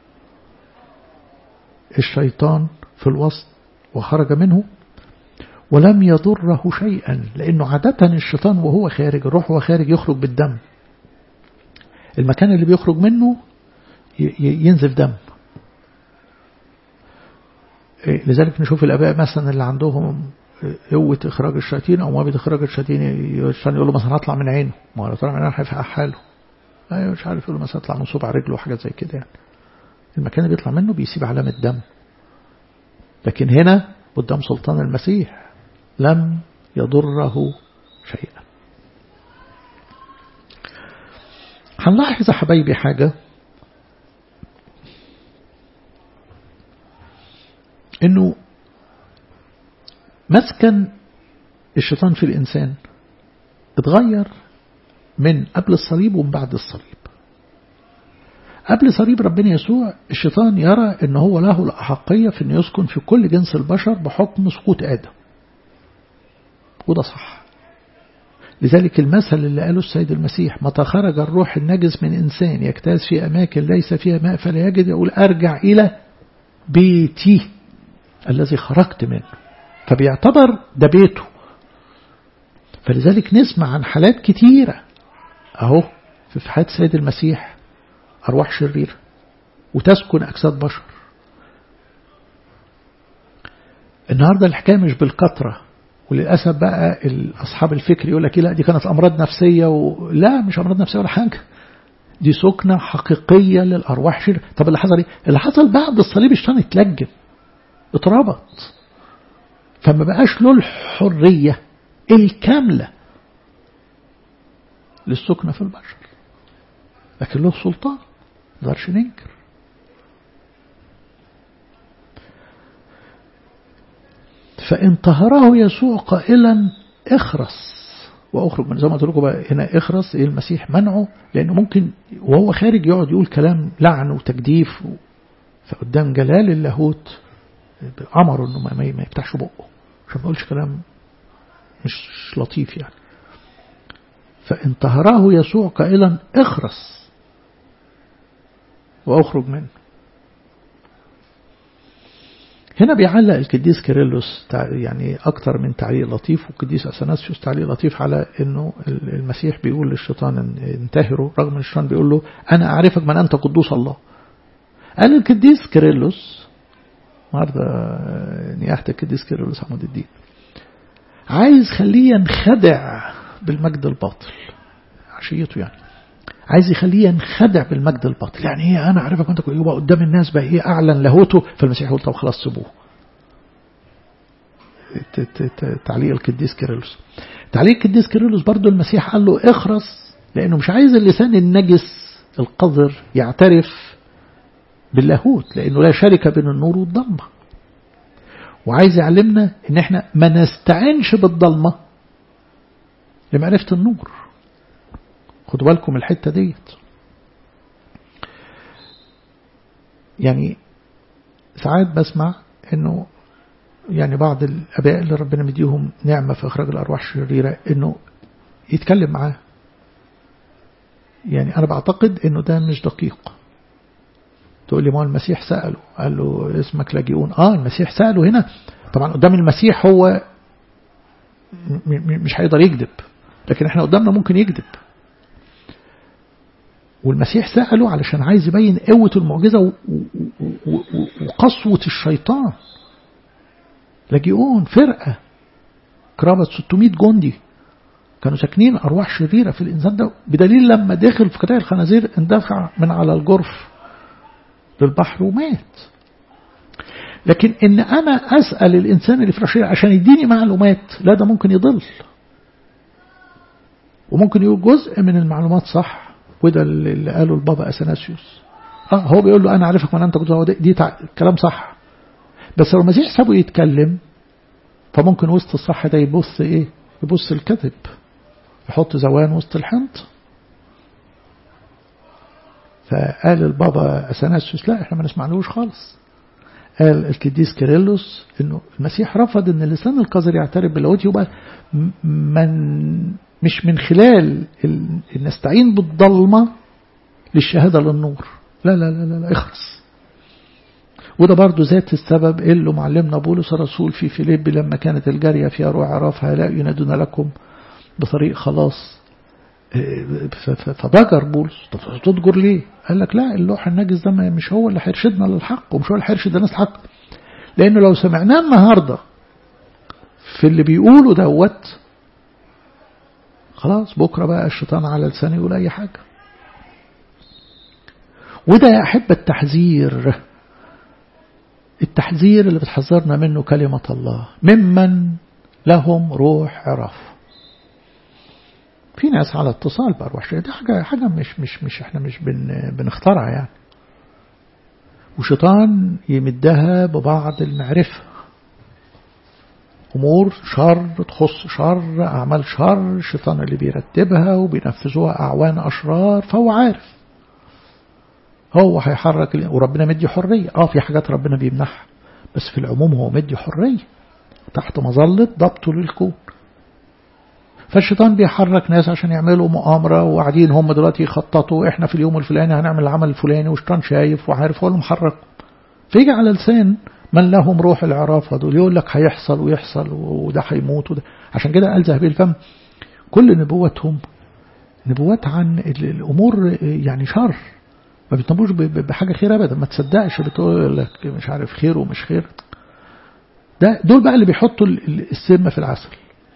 الشيطان في الوسط وخرج منه ولم يضره شيئا لأنه عادة الشيطان وهو خارج الروح وهو خارج يخرج بالدم المكان اللي بيخرج منه ينزف دم لذلك نشوف الآباء مثلا اللي عندهم قوة إخراج الشياطين أو ما بيتخرج الشياطين الشيطان يقول له مثلا هطلع من عينه ما هو طلع من عينه هيفقع حاله أيوة مش عارف يقول له مثلا يطلع من صبع رجله وحاجات زي كده يعني المكان اللي بيطلع منه بيسيب علامة دم لكن هنا قدام سلطان المسيح لم يضره شيئا هنلاحظ يا حبايبي حاجة انه مسكن الشيطان في الإنسان اتغير من قبل الصليب ومن بعد الصليب قبل صليب ربنا يسوع الشيطان يرى ان هو له الأحقية في انه يسكن في كل جنس البشر بحكم سقوط آدم وده صح لذلك المثل اللي قاله السيد المسيح متى خرج الروح النجس من إنسان يجتاز في أماكن ليس فيها ماء فلا يجد يقول أرجع إلى بيتي الذي خرجت منه فبيعتبر ده بيته فلذلك نسمع عن حالات كتيرة أهو في حياة السيد المسيح أرواح شريرة وتسكن أجساد بشر النهاردة الحكاية مش بالكثرة وللأسف بقى أصحاب الفكر يقول لك لا دي كانت أمراض نفسية و... لا مش أمراض نفسية ولا حاجة دي سكنة حقيقية للأرواح شريرة طب اللي حصل ايه؟ اللي حصل بعد الصليب الشيطان اتلجم اتربط فما بقاش له الحرية الكاملة للسكنة في البشر لكن له سلطان نقدرش ننكر فإن طهره يسوع قائلا اخرس واخرج من زي ما قلت لكم بقى هنا اخرس ايه المسيح منعه لانه ممكن وهو خارج يقعد يقول كلام لعن وتجديف فقدام جلال اللاهوت امره انه ما يفتحش بقه عشان ما يقولش كلام مش لطيف يعني فإن طهره يسوع قائلا اخرس واخرج منه هنا بيعلق القديس كيرلس يعني أكتر من تعليق لطيف والقديس أثناسيوس تعليق لطيف على أنه المسيح بيقول للشيطان انتهروا رغم أن الشيطان بيقول له أنا أعرفك من أنت قدوس الله قال القديس كيرلس النهارده نياحة القديس كيرلس عمود الدين عايز خليه ينخدع بالمجد الباطل عشيته يعني عايز يخليه ينخدع بالمجد الباطل يعني ايه انا عارفك انت يبقى قدام الناس بقى ايه اعلن لاهوته فالمسيح يقول طب خلاص سيبوه تعليق القديس كيرلس تعليق القديس كيرلس برضه المسيح قال له اخرس لانه مش عايز اللسان النجس القذر يعترف باللاهوت لانه لا شركه بين النور والضلمه وعايز يعلمنا ان احنا ما نستعينش بالضلمه لمعرفه النور خدوا بالكم الحتة ديت يعني ساعات بسمع انه يعني بعض الاباء اللي ربنا مديهم نعمة في اخراج الارواح الشريرة انه يتكلم معاه يعني انا بعتقد انه ده مش دقيق تقول لي ما المسيح سأله قال له اسمك لاجئون اه المسيح سأله هنا طبعا قدام المسيح هو مش هيقدر يكذب لكن احنا قدامنا ممكن يكذب والمسيح سأله علشان عايز يبين قوة المعجزة وقسوة الشيطان لاجئون فرقة قرابة 600 جندي كانوا ساكنين أرواح شريرة في الإنسان ده بدليل لما دخل في قتال الخنازير اندفع من على الجرف للبحر ومات لكن إن أنا أسأل الإنسان اللي في الشريرة عشان يديني معلومات لا ده ممكن يضل وممكن يقول جزء من المعلومات صح وده اللي قاله البابا أثناسيوس اه هو بيقول له أنا عارفك من أنت كنت دي, دي كلام صح بس لو المسيح سابه يتكلم فممكن وسط الصح ده يبص إيه يبص الكذب يحط زوان وسط الحنط فقال البابا أثناسيوس لا احنا ما نسمعناهوش خالص قال القديس كيرلس انه المسيح رفض ان اللسان القذر يعترف باللاهوت يبقى من مش من خلال نستعين بالضلمة للشهادة للنور لا لا لا لا, لا اخرس وده برضو ذات السبب اللي معلمنا بولس الرسول في فيليب لما كانت الجارية في أروع عرافها لا ينادون لكم بطريق خلاص فضجر بولس طب تضجر ليه قال لك لا اللوح النجس ده مش هو اللي هيرشدنا للحق ومش هو اللي هيرشد الناس الحق لأنه لو سمعناه النهاردة في اللي بيقوله دوت خلاص بكرة بقى الشيطان على لسانه يقول أي حاجة وده يا أحب التحذير التحذير اللي بتحذرنا منه كلمة الله ممن لهم روح عرف في ناس على اتصال بأرواح شيء دي حاجة حاجة مش مش مش احنا مش بن بنخترع يعني وشيطان يمدها ببعض المعرفة أمور شر تخص شر أعمال شر الشيطان اللي بيرتبها وبينفذوها أعوان أشرار فهو عارف هو هيحرك وربنا مدي حرية اه في حاجات ربنا بيمنحها بس في العموم هو مدي حرية تحت مظلة ضبطه للكون فالشيطان بيحرك ناس عشان يعملوا مؤامرة وقاعدين هم دلوقتي يخططوا احنا في اليوم الفلاني هنعمل العمل الفلاني والشيطان شايف وعارف هو اللي محرك فيجي على لسان من لهم روح العرافة دول يقول لك هيحصل ويحصل وده هيموت وده عشان كده قال ذهبي الفم كل نبوتهم نبوات عن الأمور يعني شر ما بيطنبوش بحاجة خير أبدا ما تصدقش بتقول لك مش عارف خير ومش خير ده دول بقى اللي بيحطوا السم في العسل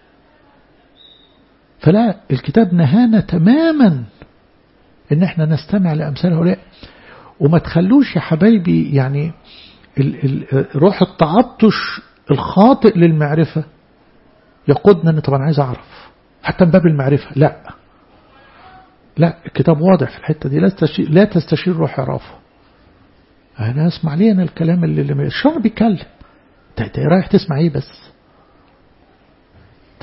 فلا الكتاب نهانا تماما ان احنا نستمع لأمثال هؤلاء وما تخلوش يا حبايبي يعني ال ال روح التعطش الخاطئ للمعرفة يقودنا ان طبعا عايز اعرف حتى من باب المعرفة لا لا الكتاب واضح في الحتة دي لا تستشير, لا تستشير روح عرافة انا اسمع لي انا الكلام اللي, اللي الشرع بيتكلم انت رايح تسمع ايه بس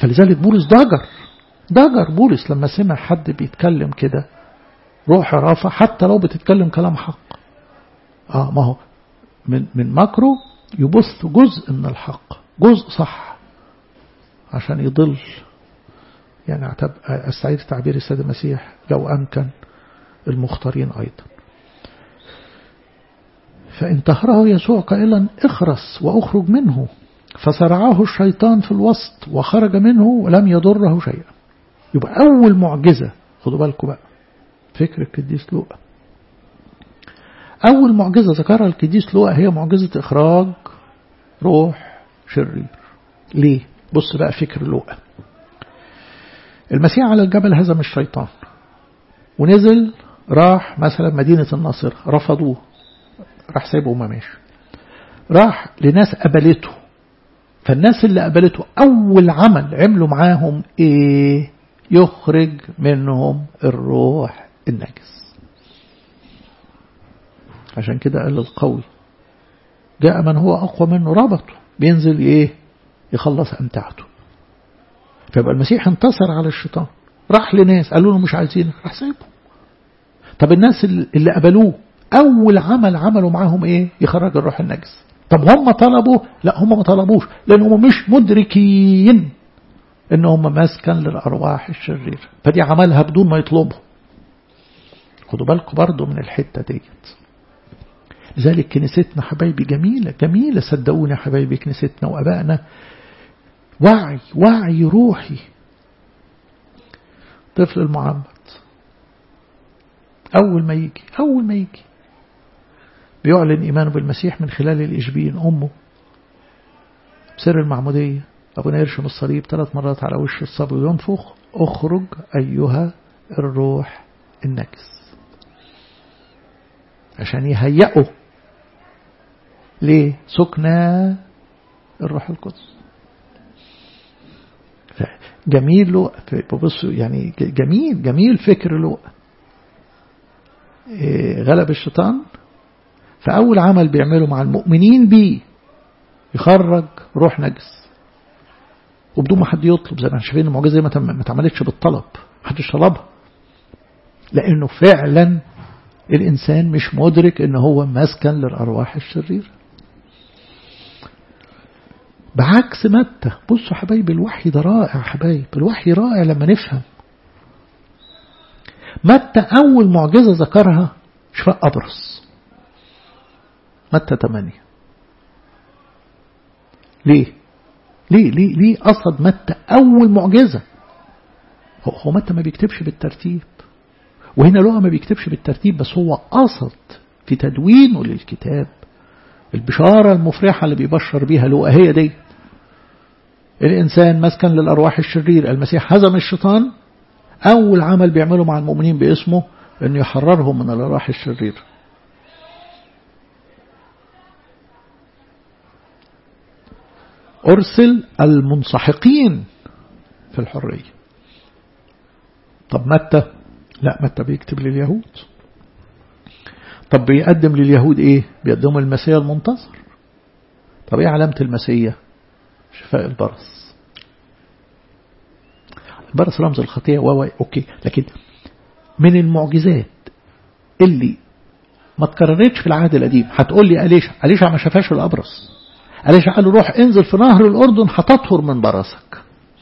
فلذلك بولس ضجر ضجر بولس لما سمع حد بيتكلم كده روح رافع حتى لو بتتكلم كلام حق اه ما هو من من مكره يبث جزء من الحق جزء صح عشان يضل يعني استعيد تعبير السيد المسيح لو أمكن المختارين أيضا فانتهره يسوع قائلا اخرس وأخرج منه فسرعه الشيطان في الوسط وخرج منه ولم يضره شيئا يبقى أول معجزة خدوا بالكم بقى فكر القديس لوقا أول معجزة ذكرها القديس لوقا هي معجزة إخراج روح شرير ليه؟ بص بقى فكر لوقا المسيح على الجبل هزم الشيطان ونزل راح مثلا مدينة الناصرة رفضوه راح سايبه وما ماشي راح لناس قبلته فالناس اللي قبلته أول عمل عملوا معاهم إيه يخرج منهم الروح النجس عشان كده قال القوي جاء من هو أقوى منه ربطه بينزل إيه يخلص أمتعته فيبقى المسيح انتصر على الشيطان راح لناس قالوا له مش عايزينك راح سايبه طب الناس اللي قبلوه أول عمل عملوا معاهم إيه يخرج الروح النجس طب هم طلبوا لا هم ما طلبوش لأن هم مش مدركين إن هم مسكن للأرواح الشريرة فدي عملها بدون ما يطلبوا خدوا بالكم برضو من الحتة ديت لذلك كنيستنا حبايبي جميلة جميلة صدقوني حبايبي كنيستنا وأبائنا وعي وعي روحي طفل المعمد أول ما يجي أول ما يجي بيعلن إيمانه بالمسيح من خلال الإشبين أمه بسر المعمودية أبونا يرشم الصليب ثلاث مرات على وش الصبي وينفخ اخرج أيها الروح النجس عشان يهيئه ليه سكنى الروح القدس جميل له بصوا يعني جميل جميل فكر له غلب الشيطان فأول عمل بيعمله مع المؤمنين بيه يخرج روح نجس وبدون ما حد يطلب زي ما شايفين المعجزة ما ما اتعملتش بالطلب محدش طلبها لأنه فعلا الإنسان مش مدرك إن هو مسكن للأرواح الشريرة بعكس متى بصوا حبايب الوحي ده رائع حبايب الوحي رائع لما نفهم متى أول معجزة ذكرها شفاء أبرص متى 8 ليه ليه ليه ليه قصد متى أول معجزة هو, هو متى ما بيكتبش بالترتيب وهنا لغة ما بيكتبش بالترتيب بس هو قصد في تدوينه للكتاب البشارة المفرحة اللي بيبشر بيها لغة هي دي الإنسان مسكن للأرواح الشرير المسيح هزم الشيطان أول عمل بيعمله مع المؤمنين باسمه أنه يحررهم من الأرواح الشريرة أرسل المنسحقين في الحرية طب متى لا متى بيكتب لليهود طب بيقدم لليهود ايه بيقدموا المسيح المنتصر طب ايه علامة المسيح شفاء البرص البرص رمز الخطية و اوكي لكن من المعجزات اللي ما اتكررتش في العهد القديم هتقول لي أليشع أليشع ما شافاش الأبرص أليشع قال له روح انزل في نهر الأردن هتطهر من برصك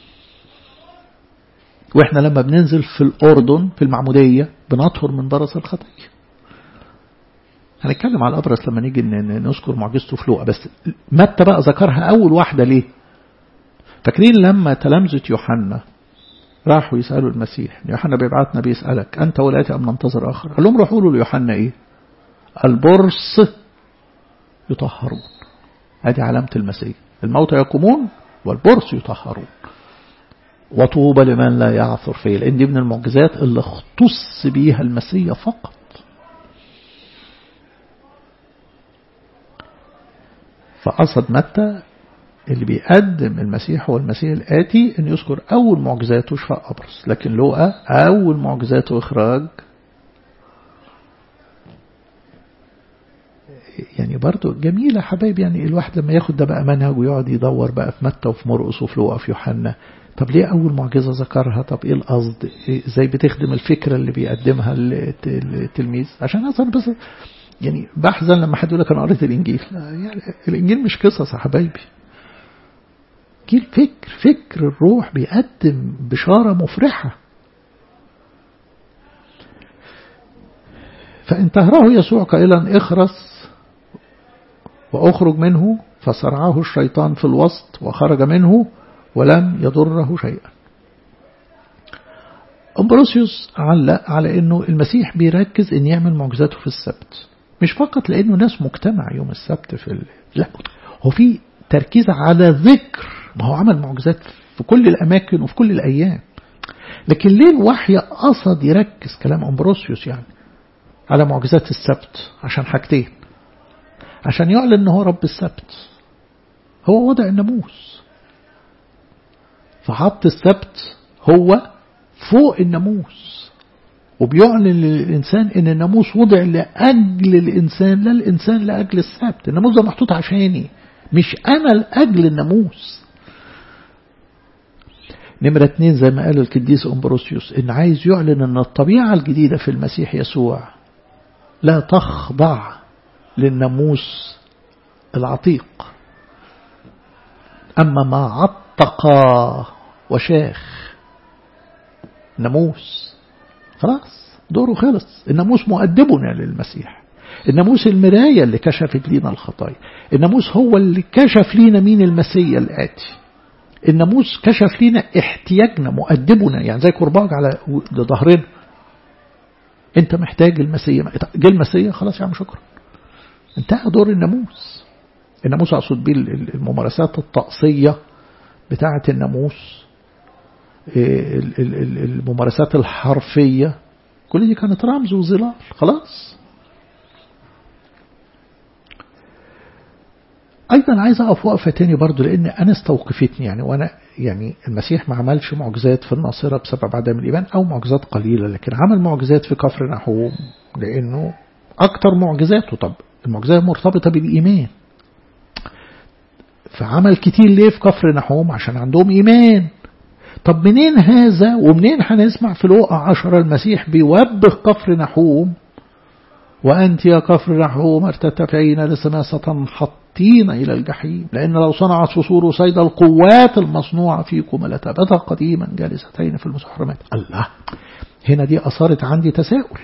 واحنا لما بننزل في الأردن في المعمودية بنطهر من برص الخطية هنتكلم على الأبرص لما نيجي نذكر معجزته في لوقا بس متى بقى ذكرها أول واحدة ليه فاكرين لما تلامذة يوحنا راحوا يسألوا المسيح يوحنا بيبعتنا بيسألك أنت ولاتي أم ننتظر آخر قال لهم روحوا له ليوحنا إيه البرص يطهرون هذه علامة المسيح الموتى يقومون والبرص يطهرون وطوبى لمن لا يعثر فيه لأن دي من المعجزات اللي اختص بيها المسيح فقط فقصد متى اللي بيقدم المسيح هو المسيح الآتي أن يذكر أول معجزاته شفاء أبرص لكن لوقا أول معجزاته إخراج يعني برضو جميلة حبايب يعني الواحد لما ياخد ده بقى منهج ويقعد يدور بقى في متى وفي مرقس وفي لوقا في يوحنا طب ليه أول معجزة ذكرها طب إيه القصد إزاي بتخدم الفكرة اللي بيقدمها التلميذ عشان أصلا بس يعني بحزن لما حد يقول لك أنا قريت الإنجيل يعني الإنجيل مش قصص يا حبايبي جيل فكر فكر الروح بيقدم بشارة مفرحة فانتهره يسوع قائلا اخرس وأخرج منه فصرعه الشيطان في الوسط وخرج منه ولم يضره شيئا أمبروسيوس علق على أنه المسيح بيركز أن يعمل معجزاته في السبت مش فقط لأنه ناس مجتمع يوم السبت في ال... لا هو في تركيز على ذكر ما هو عمل معجزات في كل الأماكن وفي كل الأيام لكن ليه الوحي قصد يركز كلام أمبروسيوس يعني على معجزات السبت عشان حاجتين عشان يعلن ان هو رب السبت هو وضع الناموس فحط السبت هو فوق الناموس وبيعلن للإنسان ان الناموس وضع لأجل الإنسان لا الإنسان لأجل السبت الناموس ده محطوط عشاني مش أنا لأجل الناموس نمرة اتنين زي ما قال القديس أمبروسيوس إن عايز يعلن أن الطبيعة الجديدة في المسيح يسوع لا تخضع للناموس العتيق أما ما عتق وشاخ ناموس خلاص دوره خلص الناموس مؤدبنا للمسيح الناموس المراية اللي كشفت لنا الخطايا الناموس هو اللي كشف لنا مين المسيا الآتي الناموس كشف لنا احتياجنا مؤدبنا يعني زي كرباج على ظهرنا انت محتاج المسيا جه المسيا خلاص يا عم شكرا انتهى دور الناموس الناموس أقصد بيه الممارسات الطقسية بتاعة الناموس الممارسات الحرفية كل دي كانت رمز وظلال خلاص أيضا عايز أقف وقفة تاني برضو لأن أنا استوقفتني يعني وأنا يعني المسيح ما عملش معجزات في الناصرة بسبب عدم الإيمان أو معجزات قليلة لكن عمل معجزات في كفر نحوم لأنه أكتر معجزاته طب المعجزات مرتبطة بالإيمان فعمل كتير ليه في كفر نحوم عشان عندهم إيمان طب منين هذا ومنين هنسمع في الوقع عشر المسيح بيوبخ كفر نحوم وأنت يا كفر نحوم ارتتفعين لسما ستنحطين إلى الجحيم لأن لو صنعت فصول صيد القوات المصنوعة فيكم لتبتا قديما جالستين في المسحرمات الله هنا دي أثارت عندي تساؤل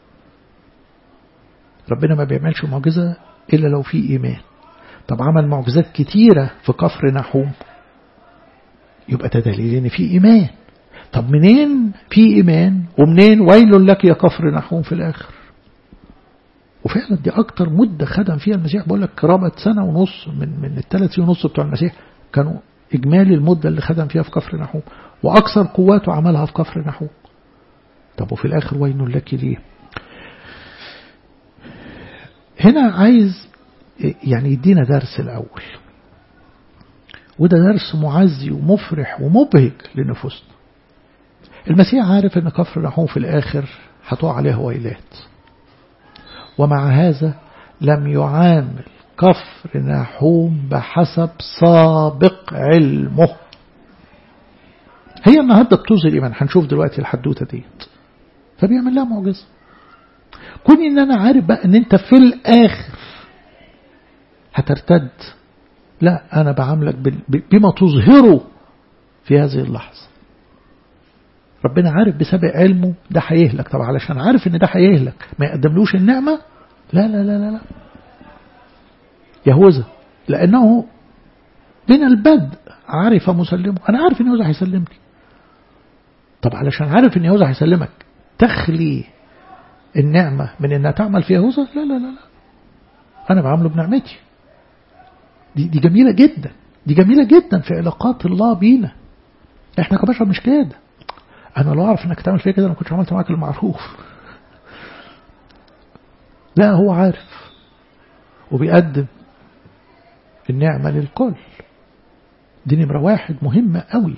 ربنا ما بيعملش معجزة إلا لو في إيمان طب عمل معجزات كتيرة في كفر نحوم يبقى ده دليل ان في ايمان طب منين في ايمان ومنين ويل لك يا كفر نحوم في الاخر وفعلا دي اكتر مدة خدم فيها المسيح بقول لك قرابة سنة ونص من من الثلاث سنين ونص بتوع المسيح كانوا اجمالي المدة اللي خدم فيها في كفر نحوم واكثر قواته عملها في كفر نحوم طب وفي الاخر ويل لك ليه هنا عايز يعني يدينا درس الاول وده درس معزي ومفرح ومبهج لنفوسنا المسيح عارف ان كفر نحوم في الاخر هتقع عليه ويلات ومع هذا لم يعامل كفر نحوم بحسب سابق علمه هي النهاردة بتوزي الإيمان هنشوف دلوقتي الحدوتة ديت فبيعمل لها معجزة كوني ان انا عارف بقى ان انت في الاخر هترتد لا أنا بعاملك بما تظهره في هذه اللحظة ربنا عارف بسبب علمه ده هيهلك طب علشان عارف ان ده هيهلك ما يقدملوش النعمة لا لا لا لا لا يهوذا لأنه من البدء عارف مسلمه أنا عارف ان يهوذا هيسلمني طب علشان عارف ان يهوذا هيسلمك تخلي النعمة من انها تعمل في يهوذا لا لا لا لا أنا بعامله بنعمتي دي, دي جميلة جدا دي جميلة جدا في علاقات الله بينا احنا كبشر مش كده انا لو اعرف انك تعمل فيا كده انا كنتش عملت معاك المعروف لا هو عارف وبيقدم النعمة للكل دي نمرة واحد مهمة قوي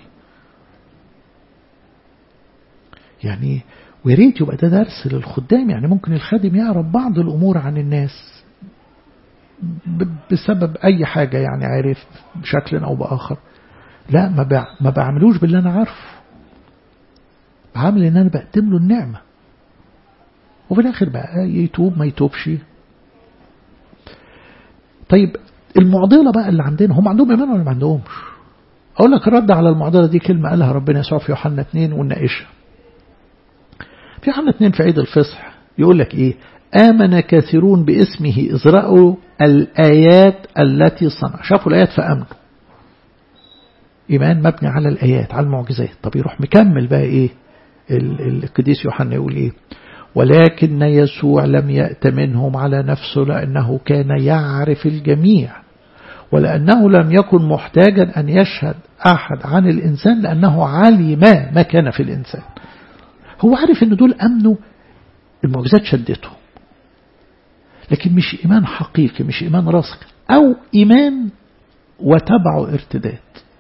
يعني ويريت يبقى ده درس للخدام يعني ممكن الخادم يعرف بعض الأمور عن الناس بسبب أي حاجة يعني عارف بشكل أو بآخر لا ما ما بعملوش باللي أنا عارفه بعمل إن أنا بقدم له النعمة وفي الآخر بقى يتوب ما يتوبش طيب المعضلة بقى اللي عندنا هم عندهم إيمان ولا ما عندهمش أقول لك الرد على المعضلة دي كلمة قالها ربنا يسوع في يوحنا 2 ونناقشها في يوحنا 2 في عيد الفصح يقول لك إيه آمن كثيرون باسمه إذ رأوا الآيات التي صنع شافوا الآيات فأمنوا إيمان مبني على الآيات على المعجزات طب يروح مكمل بقى إيه القديس يوحنا يقول إيه ولكن يسوع لم يأت منهم على نفسه لأنه كان يعرف الجميع ولأنه لم يكن محتاجا أن يشهد أحد عن الإنسان لأنه علم ما كان في الإنسان هو عارف أن دول أمنوا المعجزات شدته لكن مش إيمان حقيقي مش إيمان راسخ أو إيمان وتبعه ارتداد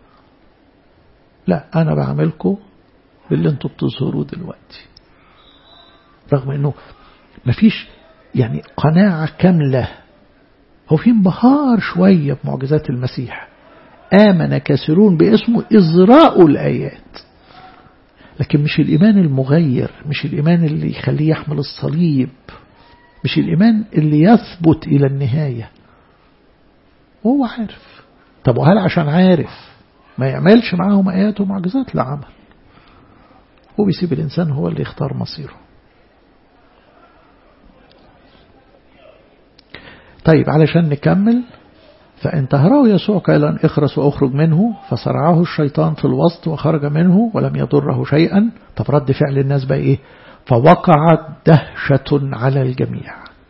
لا أنا بعملكم باللي انتوا بتظهروه دلوقتي رغم انه مفيش يعني قناعة كاملة هو في انبهار شوية بمعجزات المسيح آمن كثيرون باسمه إزراء الآيات لكن مش الإيمان المغير مش الإيمان اللي يخليه يحمل الصليب مش الإيمان اللي يثبت إلى النهاية وهو عارف طب وهل عشان عارف ما يعملش معاهم آيات ومعجزات لا عمل هو بيسيب الإنسان هو اللي يختار مصيره طيب علشان نكمل فانتهره يسوع قائلا اخرس واخرج منه فصرعه الشيطان في الوسط وخرج منه ولم يضره شيئا طب رد فعل الناس بقى ايه فوقعت دهشة على الجميع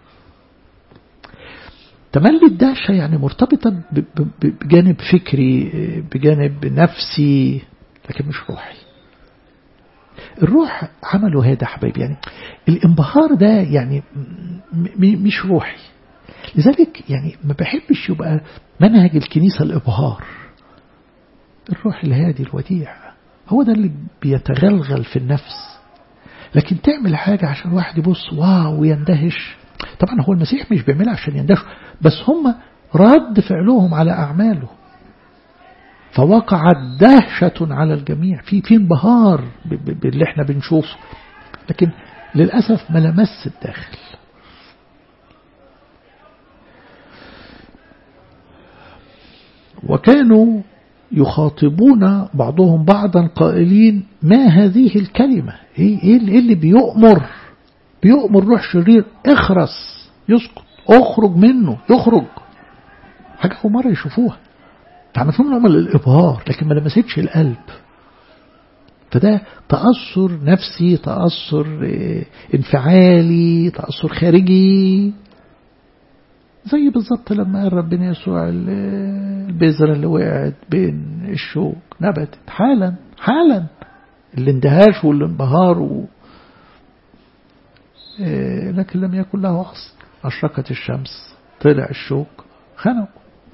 تملي الدهشة يعني مرتبطة بجانب فكري بجانب نفسي لكن مش روحي الروح عمله هذا حبايبي يعني الانبهار ده يعني مش روحي لذلك يعني ما بحبش يبقى منهج الكنيسة الإبهار الروح الهادي الوديع هو ده اللي بيتغلغل في النفس لكن تعمل حاجة عشان واحد يبص واو ويندهش طبعا هو المسيح مش بيعملها عشان يندهشوا بس هم رد فعلهم على أعماله فوقعت دهشة على الجميع في في انبهار باللي احنا بنشوفه لكن للأسف ما لمس الداخل وكانوا يخاطبون بعضهم بعضا قائلين ما هذه الكلمة ايه اللي بيؤمر بيؤمر روح شرير اخرس يسكت اخرج منه يخرج حاجة أول مرة يشوفوها فعملتهم لهم الإبهار لكن ما لمستش القلب فده تأثر نفسي تأثر انفعالي تأثر خارجي زي بالظبط لما قال ربنا يسوع البذرة اللي وقعت بين الشوك نبتت حالا حالا الاندهاش والانبهار و... لكن لم يكن له أصل أشرقت الشمس طلع الشوك خنقوا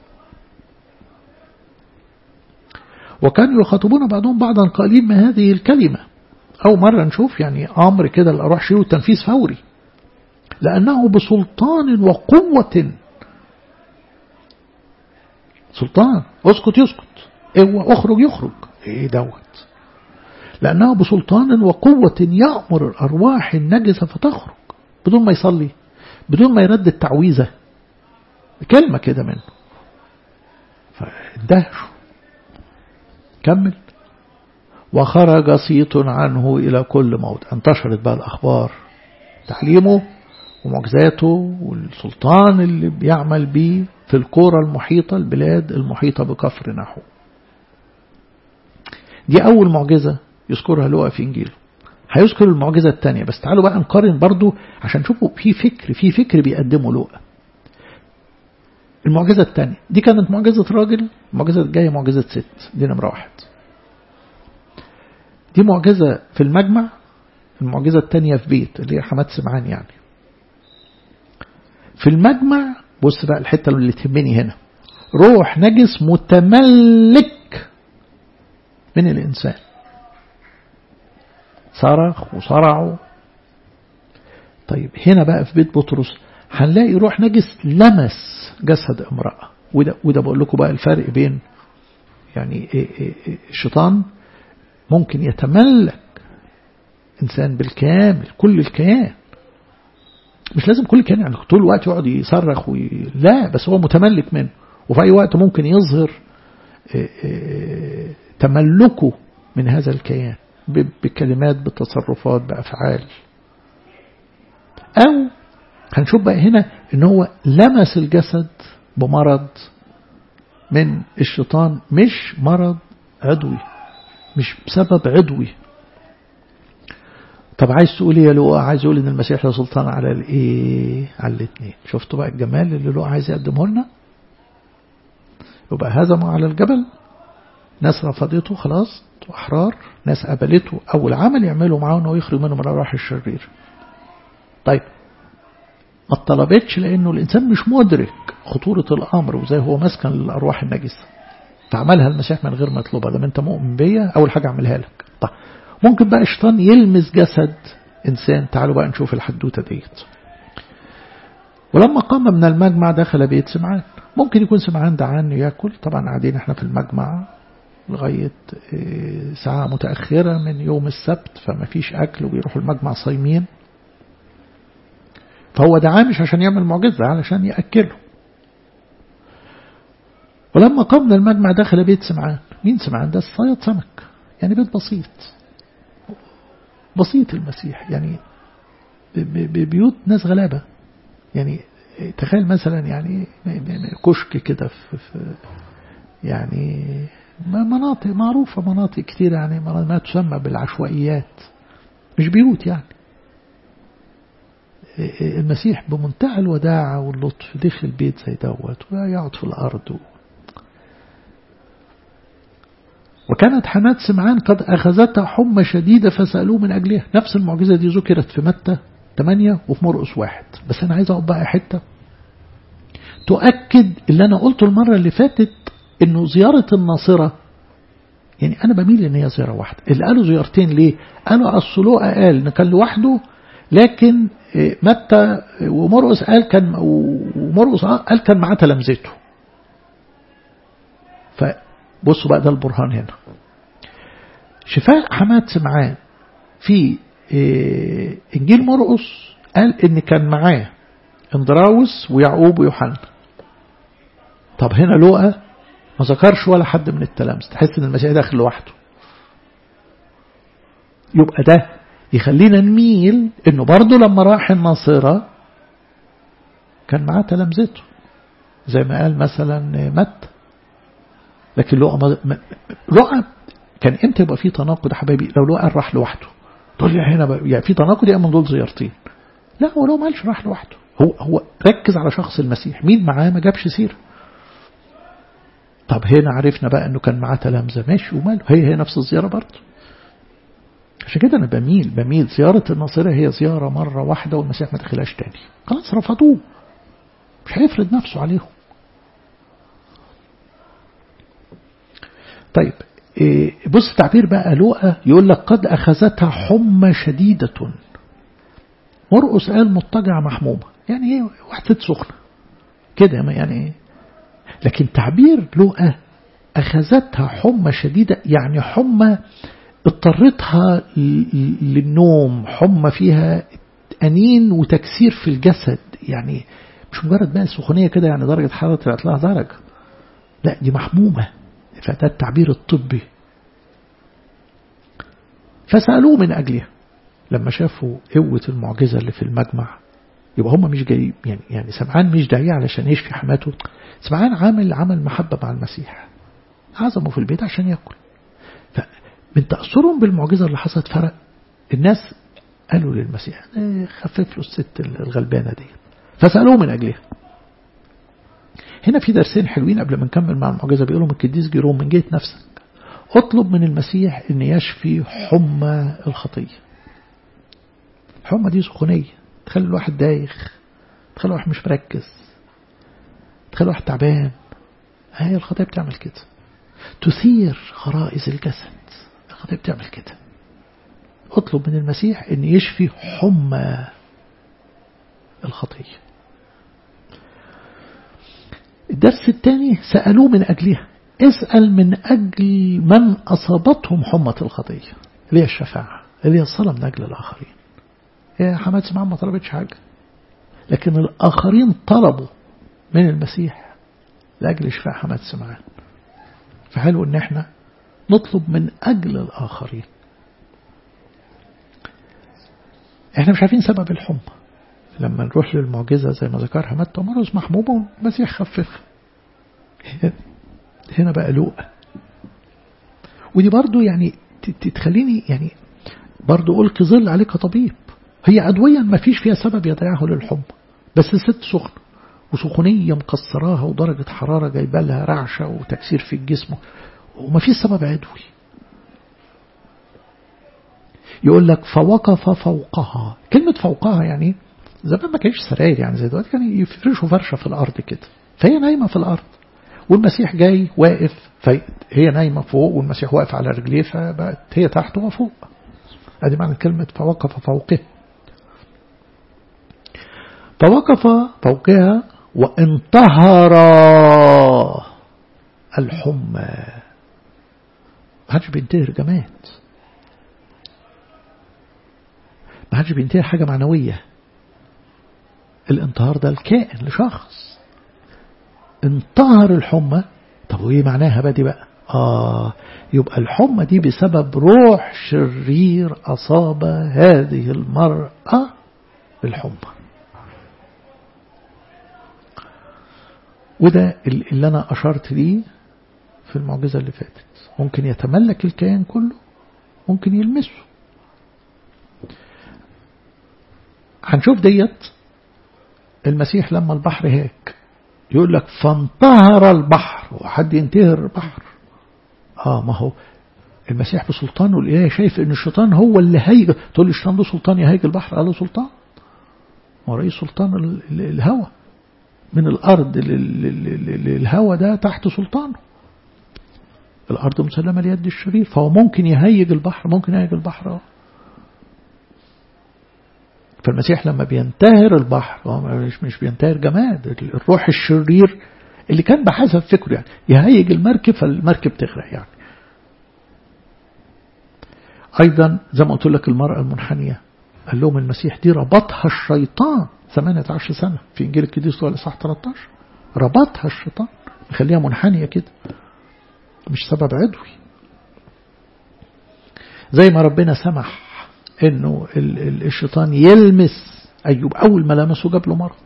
وكانوا يخاطبون بعضهم بعضا قائلين ما هذه الكلمة أو مرة نشوف يعني أمر كده الأرواح شيء والتنفيذ فوري لأنه بسلطان وقوة سلطان اسكت يسكت اوعى اخرج يخرج ايه دوت لأنه بسلطان وقوة يأمر الأرواح النجسة فتخرج بدون ما يصلي بدون ما يرد التعويذة كلمة كده منه فاندهشوا كمل وخرج صيت عنه إلى كل موت انتشرت بقى الأخبار تعليمه ومعجزاته والسلطان اللي بيعمل بيه في الكورة المحيطة البلاد المحيطة بكفر نحو دي أول معجزة يذكرها لوقا في إنجيله هيذكر المعجزة الثانية بس تعالوا بقى نقارن برضو عشان شوفوا في فكر في فكر بيقدمه لوقا المعجزة الثانية دي كانت معجزة راجل المعجزة الجاية معجزة ست دي نمرة واحد دي معجزة في المجمع المعجزة الثانية في بيت اللي هي حماد سمعان يعني في المجمع بص بقى الحتة اللي تهمني هنا روح نجس متملك من الإنسان صرخ وصرعه طيب هنا بقى في بيت بطرس هنلاقي روح نجس لمس جسد امرأة وده, وده بقول لكم بقى الفرق بين يعني الشيطان ممكن يتملك إنسان بالكامل كل الكيان مش لازم كل الكيان يعني طول الوقت يقعد يصرخ وي... لا بس هو متملك منه وفي أي وقت ممكن يظهر تملكه من هذا الكيان بكلمات بالتصرفات بأفعال أو هنشوف بقى هنا ان هو لمس الجسد بمرض من الشيطان مش مرض عضوي مش بسبب عضوي طب عايز تقول ايه يا لؤى عايز يقول ان المسيح له سلطان على الايه على الاثنين شفتوا بقى الجمال اللي لؤى عايز يقدمه لنا يبقى هزموا على الجبل ناس رفضته خلاص احرار ناس قبلته اول عمل يعملوا معاه انه يخرج منهم الارواح الشرير طيب ما طلبتش لانه الانسان مش مدرك خطورة الامر وزي هو مسكن للارواح النجسة فعملها المسيح من غير ما يطلبها ده انت مؤمن بيا اول حاجة اعملها لك طيب ممكن بقى الشيطان يلمس جسد انسان تعالوا بقى نشوف الحدوتة ديت ولما قام من المجمع دخل بيت سمعان ممكن يكون سمعان دعان ياكل طبعا قاعدين احنا في المجمع لغاية ساعة متأخرة من يوم السبت فما فيش أكل وبيروحوا المجمع صايمين فهو دعاه مش عشان يعمل معجزة علشان يأكله ولما قام من المجمع دخل بيت سمعان مين سمعان ده الصياد سمك يعني بيت بسيط بسيط المسيح يعني ببيوت ناس غلابة يعني تخيل مثلا يعني كشك كده في, في يعني مناطق معروفة مناطق كتير يعني ما تسمى بالعشوائيات مش بيوت يعني المسيح بمنتهى الوداعة واللطف دخل بيت زي دوت ويقعد في الأرض وكانت حماة سمعان قد أخذتها حمى شديدة فسألوه من أجلها نفس المعجزة دي ذكرت في متى 8 وفي مرقس واحد بس أنا عايز أقول بقى حتة تؤكد اللي أنا قلته المرة اللي فاتت إنه زيارة الناصرة يعني أنا بميل إن هي زيارة واحدة اللي قالوا زيارتين ليه قالوا الصلوء قال إن كان لوحده لكن متى ومرقس قال كان ومرقس قال كان معاه تلامذته فبصوا بقى ده البرهان هنا شفاء حماد سمعان في انجيل مرقس قال ان كان معاه اندراوس ويعقوب ويوحنا طب هنا لوقا ما ذكرش ولا حد من التلامذة تحس ان المسيح داخل لوحده يبقى ده يخلينا نميل انه برضه لما راح الناصرة كان معاه تلامذته زي ما قال مثلا مت لكن لقى لقى كان امتى يبقى في تناقض يا حبايبي لو لقى راح لوحده تقول لي هنا يعني في تناقض يا من دول زيارتين لا هو لو ما قالش راح لوحده هو هو ركز على شخص المسيح مين معاه ما جابش سيره طب هنا عرفنا بقى انه كان معاه تلامذه ماشي وماله هي هي نفس الزياره برضه عشان كده انا بميل بميل زياره الناصره هي زياره مره واحده والمسيح ما دخلهاش تاني خلاص رفضوه مش هيفرض نفسه عليهم طيب بص تعبير بقى لوقا يقول لك قد أخذتها حمى شديدة مرقس قال مضطجعة محمومة يعني ايه واحدة سخنة كده يعني لكن تعبير لوقا أخذتها حمى شديدة يعني حمى اضطرتها للنوم حمى فيها أنين وتكسير في الجسد يعني مش مجرد بقى سخونية كده يعني درجة حرارة طلعت لها درجة لا دي محمومة فده التعبير الطبي فسألوه من أجلها لما شافوا قوة المعجزة اللي في المجمع يبقى هم مش جايين يعني يعني سمعان مش جاي علشان يشفي حماته سمعان عامل عمل محبة مع المسيح عزمه في البيت عشان ياكل فمن تأثرهم بالمعجزة اللي حصلت فرق الناس قالوا للمسيح خفف له الست الغلبانة دي فسألوه من أجلها هنا في درسين حلوين قبل ما نكمل مع المعجزة بيقولوا من القديس جيروم من جهة نفسك اطلب من المسيح ان يشفي حمى الخطية الحمى دي سخونية تخلي الواحد دايخ تخلي الواحد مش مركز تخلي الواحد تعبان هي الخطية بتعمل كده تثير غرائز الجسد الخطية بتعمل كده اطلب من المسيح ان يشفي حمى الخطية الدرس الثاني سألوه من أجلها اسأل من أجل من أصابتهم حمة الخطية اللي هي الشفاعة اللي هي الصلاة من أجل الآخرين هي حماد سمعان ما طلبتش حاجة لكن الآخرين طلبوا من المسيح لأجل شفاء حماد سمعان فحلو ان احنا نطلب من أجل الآخرين احنا مش عارفين سبب الحمى لما نروح للمعجزة زي ما ذكرها مات مرض محمومة والمسيح خفف هنا بقى لوق ودي برضو يعني تخليني يعني برضو ألقي ظل عليك كطبيب هي أدوية ما فيش فيها سبب يدعاه للحمى بس الست سخنة وسخونية مكسراها ودرجة حرارة جايبه لها رعشة وتكسير في الجسم وما فيش سبب عدوي يقول لك فوقف فوقها كلمة فوقها يعني زمان ما كانش سراير يعني زي دلوقتي كانوا يفرشوا فرشة في الأرض كده فهي نايمة في الأرض والمسيح جاي واقف فهي نايمة فوق والمسيح واقف على رجليه فبقت هي تحت وفوق ادي معنى كلمة فوقف فوقه فوقف فوقها وانطهر الحمى ما حدش بينتهر جماد ما حدش بينتهر حاجة معنوية الانتهار ده الكائن لشخص انتهر الحمى طب وايه معناها بقى دي بقى آه يبقى الحمى دي بسبب روح شرير أصاب هذه المرأة بالحمى وده اللي أنا أشرت ليه في المعجزة اللي فاتت ممكن يتملك الكيان كله ممكن يلمسه هنشوف ديت المسيح لما البحر هيك يقول لك فانتهر البحر وحد ينتهر البحر اه ما هو المسيح بسلطانه الإله شايف ان الشيطان هو اللي هيج تقول لي الشيطان له سلطان يهيج البحر قال له سلطان هو رئيس سلطان الهوى من الأرض للهوى ده تحت سلطانه الأرض مسلمة ليد الشرير فهو ممكن يهيج البحر ممكن يهيج البحر اه فالمسيح لما بينتهر البحر هو مش مش بينتهر جماد الروح الشرير اللي كان بحسب فكره يعني يهيج المركب فالمركب تغرق يعني أيضا زي ما قلت لك المرأة المنحنية قال لهم المسيح دي ربطها الشيطان 18 سنة في إنجيل القديس ولا صح 13 ربطها الشيطان مخليها منحنية كده مش سبب عدوي زي ما ربنا سمح انه الشيطان يلمس ايوب اول ما لمسه جاب له مرض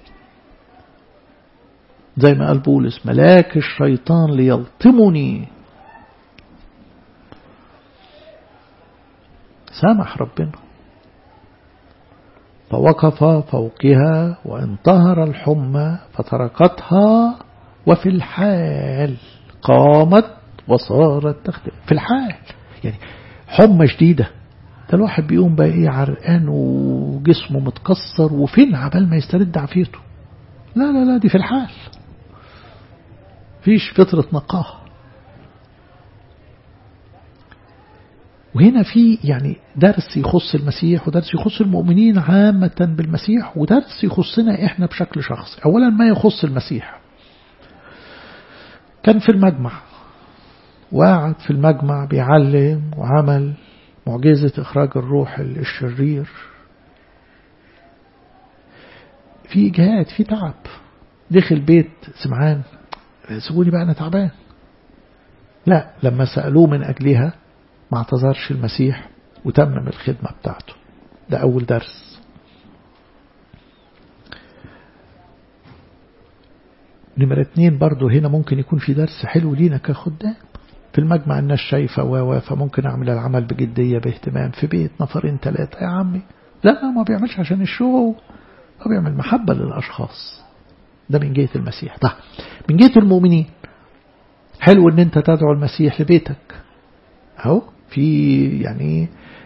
زي ما قال بولس ملاك الشيطان ليلطمني سامح ربنا فوقف فوقها وانتهر الحمى فتركتها وفي الحال قامت وصارت تختلف في الحال يعني حمى شديدة ده الواحد بيقوم بقى ايه عرقان وجسمه متكسر وفين عبال ما يسترد عافيته لا لا لا دي في الحال فيش فطرة نقاهة وهنا في يعني درس يخص المسيح ودرس يخص المؤمنين عامة بالمسيح ودرس يخصنا احنا بشكل شخصي اولا ما يخص المسيح كان في المجمع وقعد في المجمع بيعلم وعمل معجزة إخراج الروح الشرير في إجهاد في تعب دخل بيت سمعان سيبوني بقى أنا تعبان لا لما سألوه من أجلها ما اعتذرش المسيح وتمم الخدمة بتاعته ده أول درس نمرة اتنين برضو هنا ممكن يكون في درس حلو لينا كخدام في المجمع الناس شايفة و فممكن أعمل العمل بجدية باهتمام في بيت نفرين ثلاثة يا عمي لا ما بيعملش عشان الشو هو بيعمل محبة للأشخاص ده من جهة المسيح طيب من جهة المؤمنين حلو ان انت تدعو المسيح لبيتك اهو في يعني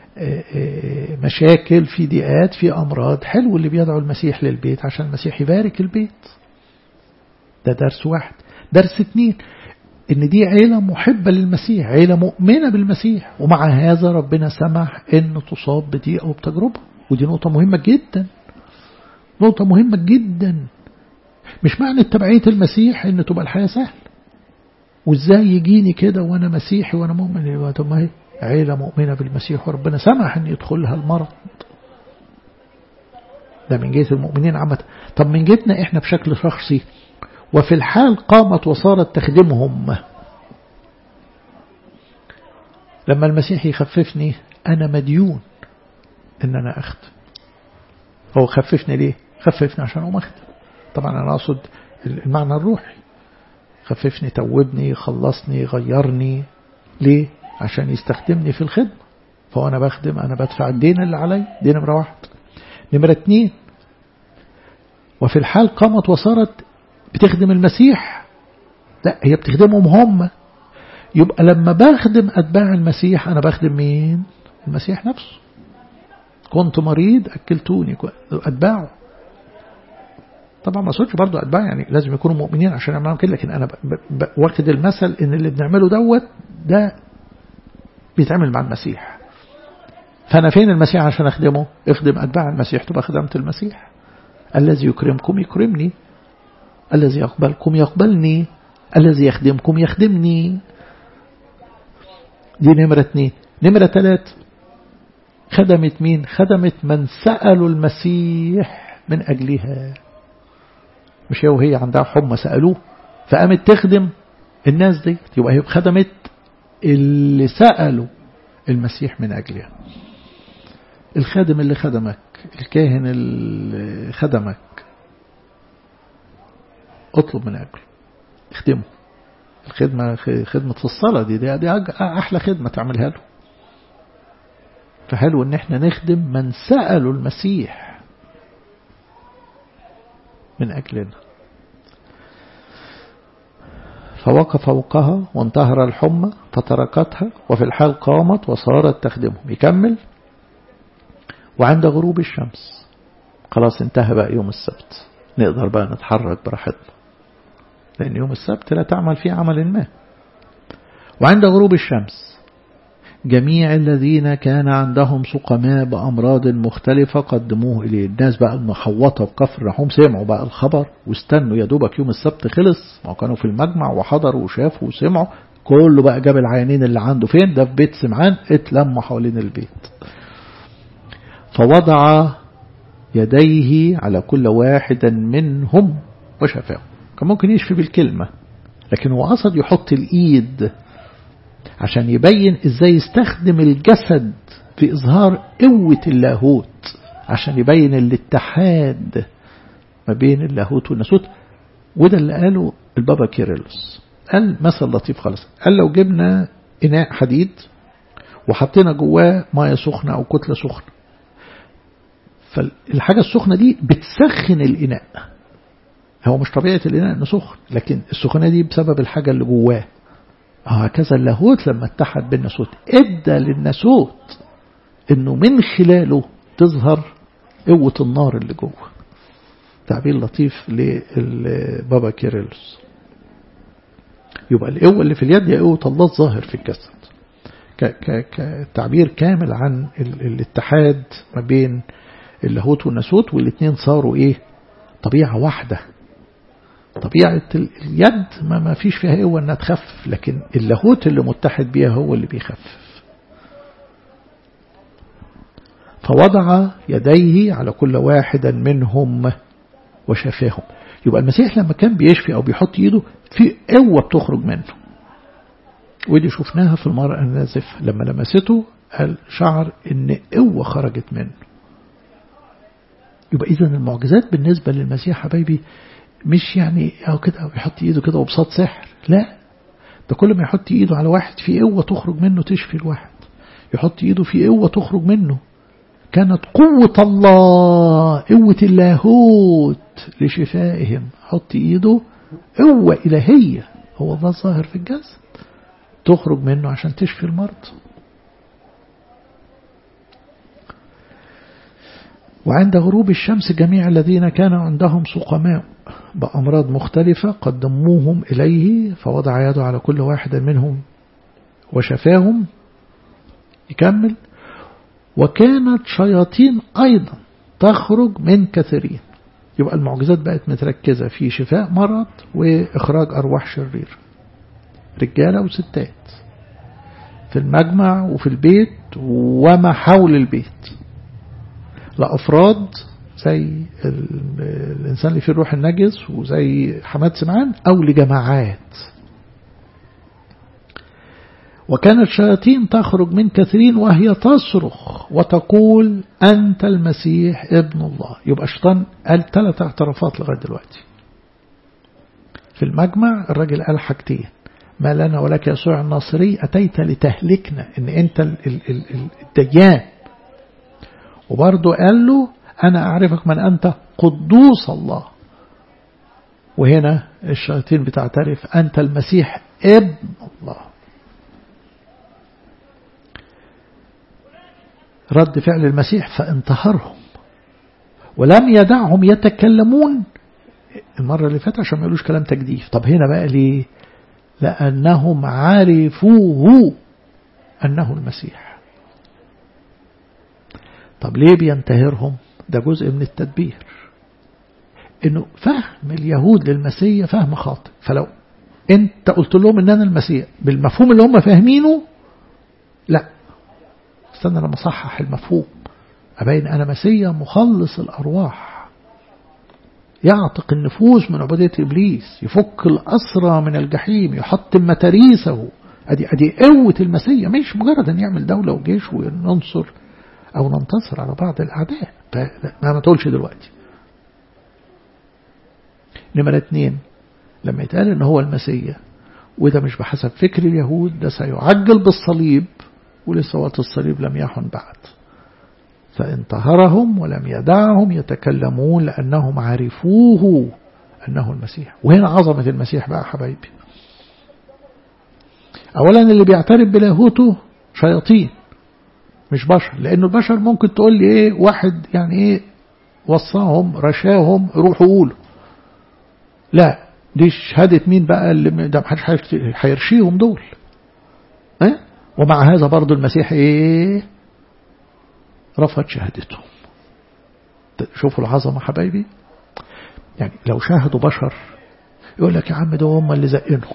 مشاكل في ضيقات في أمراض حلو اللي بيدعو المسيح للبيت عشان المسيح يبارك البيت ده درس واحد درس اتنين ان دي عيلة محبة للمسيح عيلة مؤمنة بالمسيح ومع هذا ربنا سمح ان تصاب بضيقة وبتجربة ودي نقطة مهمة جدا نقطة مهمة جدا مش معنى تبعية المسيح ان تبقى الحياة سهل وازاي يجيني كده وانا مسيحي وانا مؤمن طب ما هي عيلة مؤمنة بالمسيح وربنا سمح ان يدخلها المرض ده من جهة المؤمنين عامة طب من جهتنا احنا بشكل شخصي وفي الحال قامت وصارت تخدمهم لما المسيح يخففني أنا مديون إن أنا أخدم هو خففني ليه خففني عشان أقوم أخدم طبعا أنا أقصد المعنى الروحي خففني توبني خلصني غيرني ليه عشان يستخدمني في الخدمة فأنا بخدم أنا بدفع الدين اللي علي دي نمرة واحد نمرة اتنين وفي الحال قامت وصارت بتخدم المسيح لا هي بتخدمهم هم يبقى لما بخدم أتباع المسيح أنا بخدم مين المسيح نفسه كنت مريض أكلتوني أتباعه طبعا ما اقصدش برضه أتباع يعني لازم يكونوا مؤمنين عشان يعملوا كده لكن أنا واخد المثل إن اللي بنعمله دوت ده بيتعمل مع المسيح فأنا فين المسيح عشان أخدمه اخدم أتباع المسيح تبقى خدمت المسيح الذي يكرمكم يكرمني الذي يقبلكم يقبلني الذي يخدمكم يخدمني دي نمرة اثنين نمرة ثلاث خدمت مين خدمت من سألوا المسيح من أجلها مش هي وهي عندها حمى سألوه فقامت تخدم الناس دي يبقى هي خدمت اللي سألوا المسيح من أجلها الخادم اللي خدمك الكاهن اللي خدمك اطلب من أجله اخدمه الخدمة خدمة الصلاة دي, دي, دي أحلى خدمة تعملها له فحلو ان احنا نخدم من سألوا المسيح من أجلنا فوقف فوقها وانتهر الحمى فتركتها وفي الحال قامت وصارت تخدمهم يكمل وعند غروب الشمس خلاص انتهى بقى يوم السبت نقدر بقى نتحرك براحتنا لأن يوم السبت لا تعمل فيه عمل ما وعند غروب الشمس جميع الذين كان عندهم سقماء بأمراض مختلفة قدموه إليه الناس بقى المحوطة بكفر رحوم سمعوا بقى الخبر واستنوا يا دوبك يوم السبت خلص ما كانوا في المجمع وحضروا وشافوا وسمعوا كله بقى جاب العينين اللي عنده فين ده في بيت سمعان اتلموا حوالين البيت فوضع يديه على كل واحد منهم وشفاه كان ممكن يشفي بالكلمة لكن هو قصد يحط الإيد عشان يبين إزاي يستخدم الجسد في إظهار قوة اللاهوت عشان يبين الاتحاد ما بين اللاهوت والناسوت وده اللي قاله البابا كيرلس قال مثل لطيف خالص قال لو جبنا إناء حديد وحطينا جواه مية سخنة أو كتلة سخنة فالحاجة السخنة دي بتسخن الإناء هو مش طبيعة الإناء إنه سخن لكن السخونية دي بسبب الحاجة اللي جواه هكذا اللاهوت لما اتحد بالناسوت ادى للناسوت انه من خلاله تظهر قوة النار اللي جوه تعبير لطيف للبابا كيرلس يبقى القوة اللي في اليد هي قوة الله الظاهر في الجسد كتعبير كامل عن الاتحاد ما بين اللاهوت والناسوت والاثنين صاروا ايه طبيعة واحدة طبيعة اليد ما, ما فيش فيها قوة انها تخفف لكن اللاهوت اللي متحد بيها هو اللي بيخفف فوضع يديه على كل واحد منهم وشفاهم يبقى المسيح لما كان بيشفي أو بيحط ايده في قوة بتخرج منه ودي شفناها في المرأة النازف لما لمسته قال شعر ان قوة خرجت منه يبقى إذا المعجزات بالنسبة للمسيح حبايبي مش يعني أو كده أو يحط إيده كده وبساط سحر لا ده كل ما يحط إيده على واحد في قوة تخرج منه تشفي الواحد يحط إيده في قوة تخرج منه كانت قوة الله قوة اللاهوت لشفائهم حط إيده قوة إلهية هو الله ظاهر في الجسد تخرج منه عشان تشفي المرض وعند غروب الشمس جميع الذين كان عندهم سقماء بأمراض مختلفة قدموهم إليه فوضع يده على كل واحد منهم وشفاهم يكمل وكانت شياطين أيضا تخرج من كثيرين يبقى المعجزات بقت متركزة في شفاء مرض وإخراج أرواح شرير رجالة وستات في المجمع وفي البيت وما حول البيت لأفراد زي الإنسان اللي فيه الروح النجس وزي حماد سمعان أو لجماعات وكانت الشياطين تخرج من كثيرين وهي تصرخ وتقول أنت المسيح ابن الله يبقى الشيطان قال ثلاث اعترافات لغاية دلوقتي في المجمع الراجل قال حاجتين ما لنا ولك يسوع الناصري أتيت لتهلكنا إن أنت الديان وبرضه قال له أنا أعرفك من أنت قدوس الله وهنا الشياطين بتعترف أنت المسيح ابن الله رد فعل المسيح فانتهرهم ولم يدعهم يتكلمون المرة اللي فاتت عشان ما يقولوش كلام تجديف طب هنا بقى ليه لأنهم عرفوه أنه المسيح طب ليه بينتهرهم ده جزء من التدبير انه فهم اليهود للمسيح فهم خاطئ فلو انت قلت لهم ان انا المسيح بالمفهوم اللي هم فاهمينه لا استنى لما اصحح المفهوم أبين أنا مسيا مخلص الأرواح يعتق النفوس من عبودية إبليس يفك الأسرى من الجحيم يحطم متاريسه أدي, أدي قوة المسيا مش مجرد أن يعمل دولة وجيش وننصر أو ننتصر على بعض الأعداء ما ما تقولش دلوقتي نمرة اتنين لما يتقال ان هو المسيا وده مش بحسب فكر اليهود ده سيعجل بالصليب ولسه وقت الصليب لم يحن بعد فانتهرهم ولم يدعهم يتكلمون لأنهم عرفوه أنه المسيح وهنا عظمة المسيح بقى حبايبي أولا اللي بيعترف بلاهوته شياطين مش بشر لأن البشر ممكن تقول لي إيه واحد يعني إيه وصاهم رشاهم روحوا قولوا لا دي شهادة مين بقى اللي ده محدش هيرشيهم دول اه؟ ومع هذا برضو المسيح ايه رفض شهادتهم شوفوا العظمة حبايبي يعني لو شاهدوا بشر يقول لك يا عم ده هم اللي زقنهم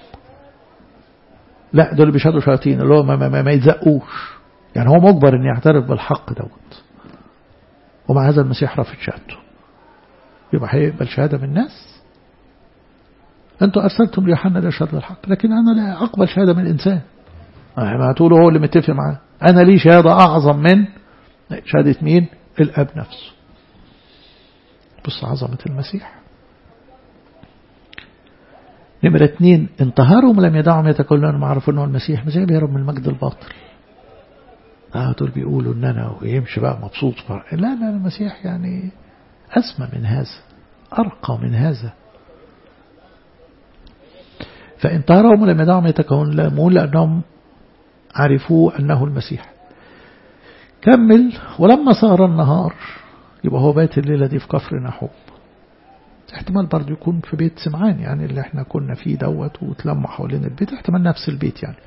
لا دول بيشهدوا شياطين اللي هو ما, ما, ما يتزقوش يعني هو مجبر ان يعترف بالحق دوت ومع هذا المسيح رفض شهادته يبقى هيقبل شهادة من الناس انتوا ارسلتم ليوحنا ده شهادة الحق لكن انا لا اقبل شهادة من الانسان ما تقولوا هو اللي متفق معاه انا لي شهادة اعظم من شهادة مين الاب نفسه بص عظمة المسيح نمرة اتنين انتهرهم لم يدعهم يتكلمون ما عرفوا انه المسيح المسيح بيهرب من المجد الباطل اه دول بيقولوا ان انا ويمشي بقى مبسوط فرق. لا لا المسيح يعني اسمى من هذا ارقى من هذا فانتهرهم لم يدعهم يتكلمون لانهم عرفوا انه المسيح كمل ولما صار النهار يبقى هو بيت الليلة دي في كفر نحوم احتمال برضه يكون في بيت سمعان يعني اللي احنا كنا فيه دوت وتلموا حوالين البيت احتمال نفس البيت يعني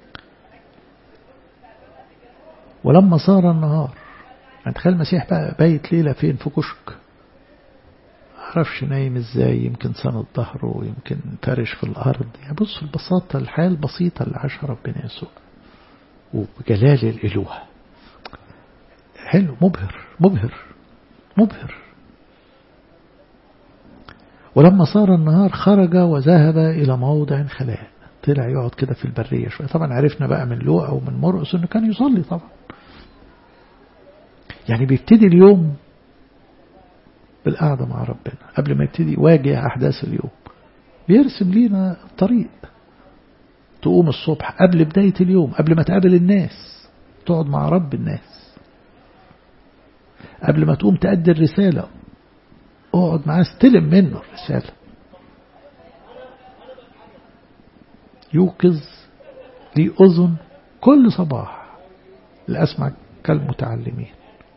ولما صار النهار يعني تخيل المسيح بقى بايت ليلة فين في كشك عرفش نايم ازاي يمكن سند ظهره يمكن فارش في الارض يعني بص البساطة الحياة البسيطة اللي عاشها ربنا يسوع وبجلال الالوه حلو مبهر مبهر مبهر ولما صار النهار خرج وذهب إلى موضع خلاء طلع يقعد كده في البرية شوية طبعا عرفنا بقى من لوقا ومن مرقس انه كان يصلي طبعا يعني بيبتدي اليوم بالقعدة مع ربنا قبل ما يبتدي يواجه أحداث اليوم بيرسم لينا الطريق تقوم الصبح قبل بداية اليوم قبل ما تقابل الناس تقعد مع رب الناس قبل ما تقوم تأدي الرسالة اقعد معاه استلم منه الرسالة يوقظ لي أذن كل صباح لأسمع كالمتعلمين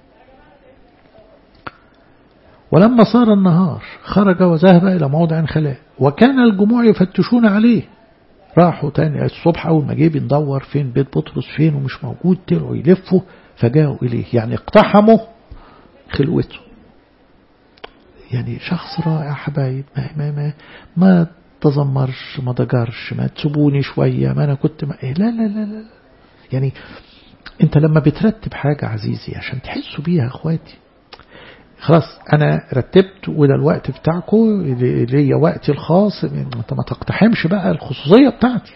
ولما صار النهار خرج وذهب إلى موضع خلاء وكان الجموع يفتشون عليه راحوا تاني الصبح أول ما جه بندور فين بيت بطرس فين ومش موجود طلعوا يلفوا فجاءوا إليه يعني اقتحموا خلوته يعني شخص رائع حبايب ما, ما, ما, ما تذمرش ما ضجرش ما تسيبوني شوية ما أنا كنت ما لا لا لا لا يعني أنت لما بترتب حاجة عزيزي عشان تحسوا بيها أخواتي خلاص أنا رتبت وده الوقت بتاعكم ليا وقتي الخاص أنت ما تقتحمش بقى الخصوصية بتاعتي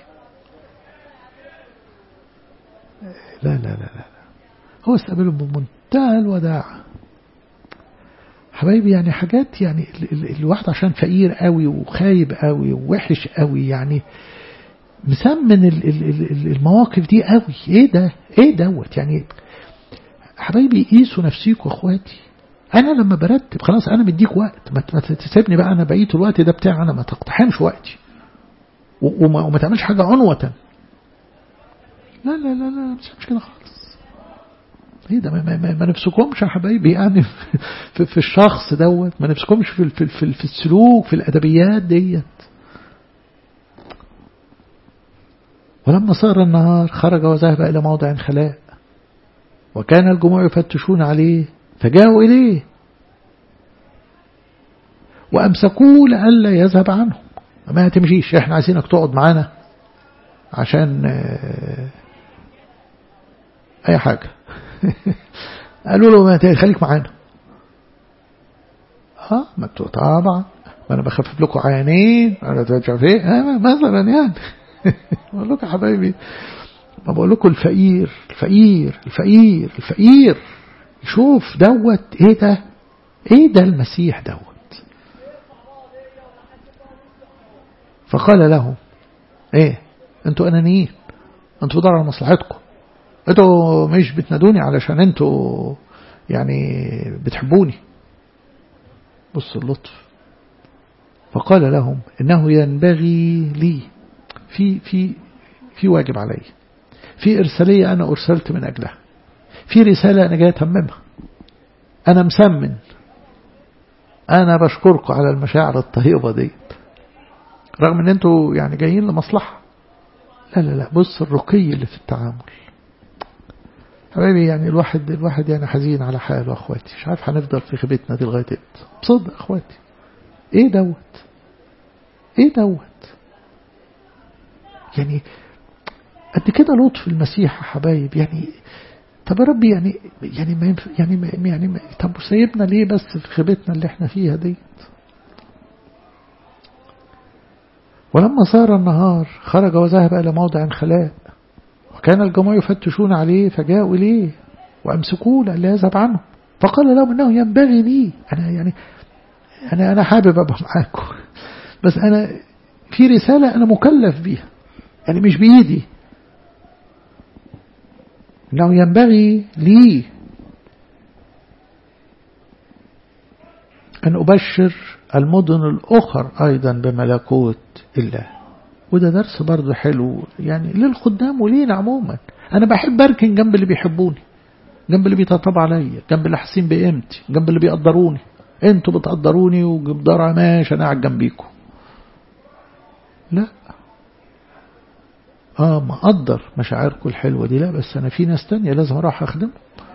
لا لا لا لا هو استقبله بمنتهى الوداع حبايبي يعني حاجات يعني الواحد عشان فقير قوي وخايب قوي ووحش قوي يعني مسمن المواقف دي قوي ايه ده ايه دوت يعني حبايبي قيسوا نفسيكوا اخواتي انا لما برتب خلاص انا مديك وقت ما تسيبني بقى انا بقيت الوقت ده بتاعي انا ما تقتحمش وقتي وما, وما تعملش حاجه عنوه لا لا لا لا مش كده خالص ايه ده ما, ما, ما نفسكمش يا حبايبي يعني في, في الشخص دوت ما نفسكمش في, في, في, في السلوك في الادبيات ديت ولما صار النهار خرج وذهب إلى موضع خلاء وكان الجموع يفتشون عليه فجاءوا إليه وأمسكوه لئلا يذهب عنهم ما تمشيش احنا عايزينك تقعد معانا عشان أي حاجة قالوا له ما خليك معانا اه ما طبعا ما انا بخفف لكم عينين انا مش عارف ايه آه مثلا يعني بقول لكم يا حبايبي ما بقول لكم الفقير الفقير الفقير الفقير شوف دوت ايه ده ايه ده المسيح دوت فقال لهم ايه انتوا انانيين انتوا بتدوروا على مصلحتكم انتوا مش بتنادوني علشان انتوا يعني بتحبوني بص اللطف فقال لهم انه ينبغي لي في في في واجب علي في إرسالية أنا أرسلت من أجلها في رسالة أنا جاي أتممها أنا مسمن أنا بشكركم على المشاعر الطيبة دي رغم أن أنتوا يعني جايين لمصلحة لا لا لا بص الرقي اللي في التعامل حبايبي يعني الواحد الواحد يعني حزين على حاله أخواتي مش عارف هنفضل في خيبتنا دي لغاية امتى بصدق أخواتي إيه دوت إيه دوت يعني قد كده لطف المسيح يا حبايب يعني طب يا ربي يعني يعني ما يعني ما يعني ما طب سايبنا ليه بس في خيبتنا اللي احنا فيها ديت ولما صار النهار خرج وذهب إلى موضع خلاء وكان الجموع يفتشون عليه فجاءوا إليه وأمسكوه لألا يذهب عنه فقال لهم إنه ينبغي لي أنا يعني أنا أنا حابب أبقى معاكم بس أنا في رسالة أنا مكلف بيها يعني مش بإيدي إنه ينبغي لي أن أبشر المدن الأخر أيضا بملكوت الله وده درس برضه حلو يعني للخدام ولينا عموما أنا بحب أركن جنب اللي بيحبوني جنب اللي بيطبطب عليا جنب اللي حاسين بقيمتي جنب اللي بيقدروني انتوا بتقدروني وجبدارة ماشي أنا قاعد جنبيكم لا اه ما اقدر مشاعركم الحلوة دي لا بس انا في ناس تانية لازم اروح اخدمهم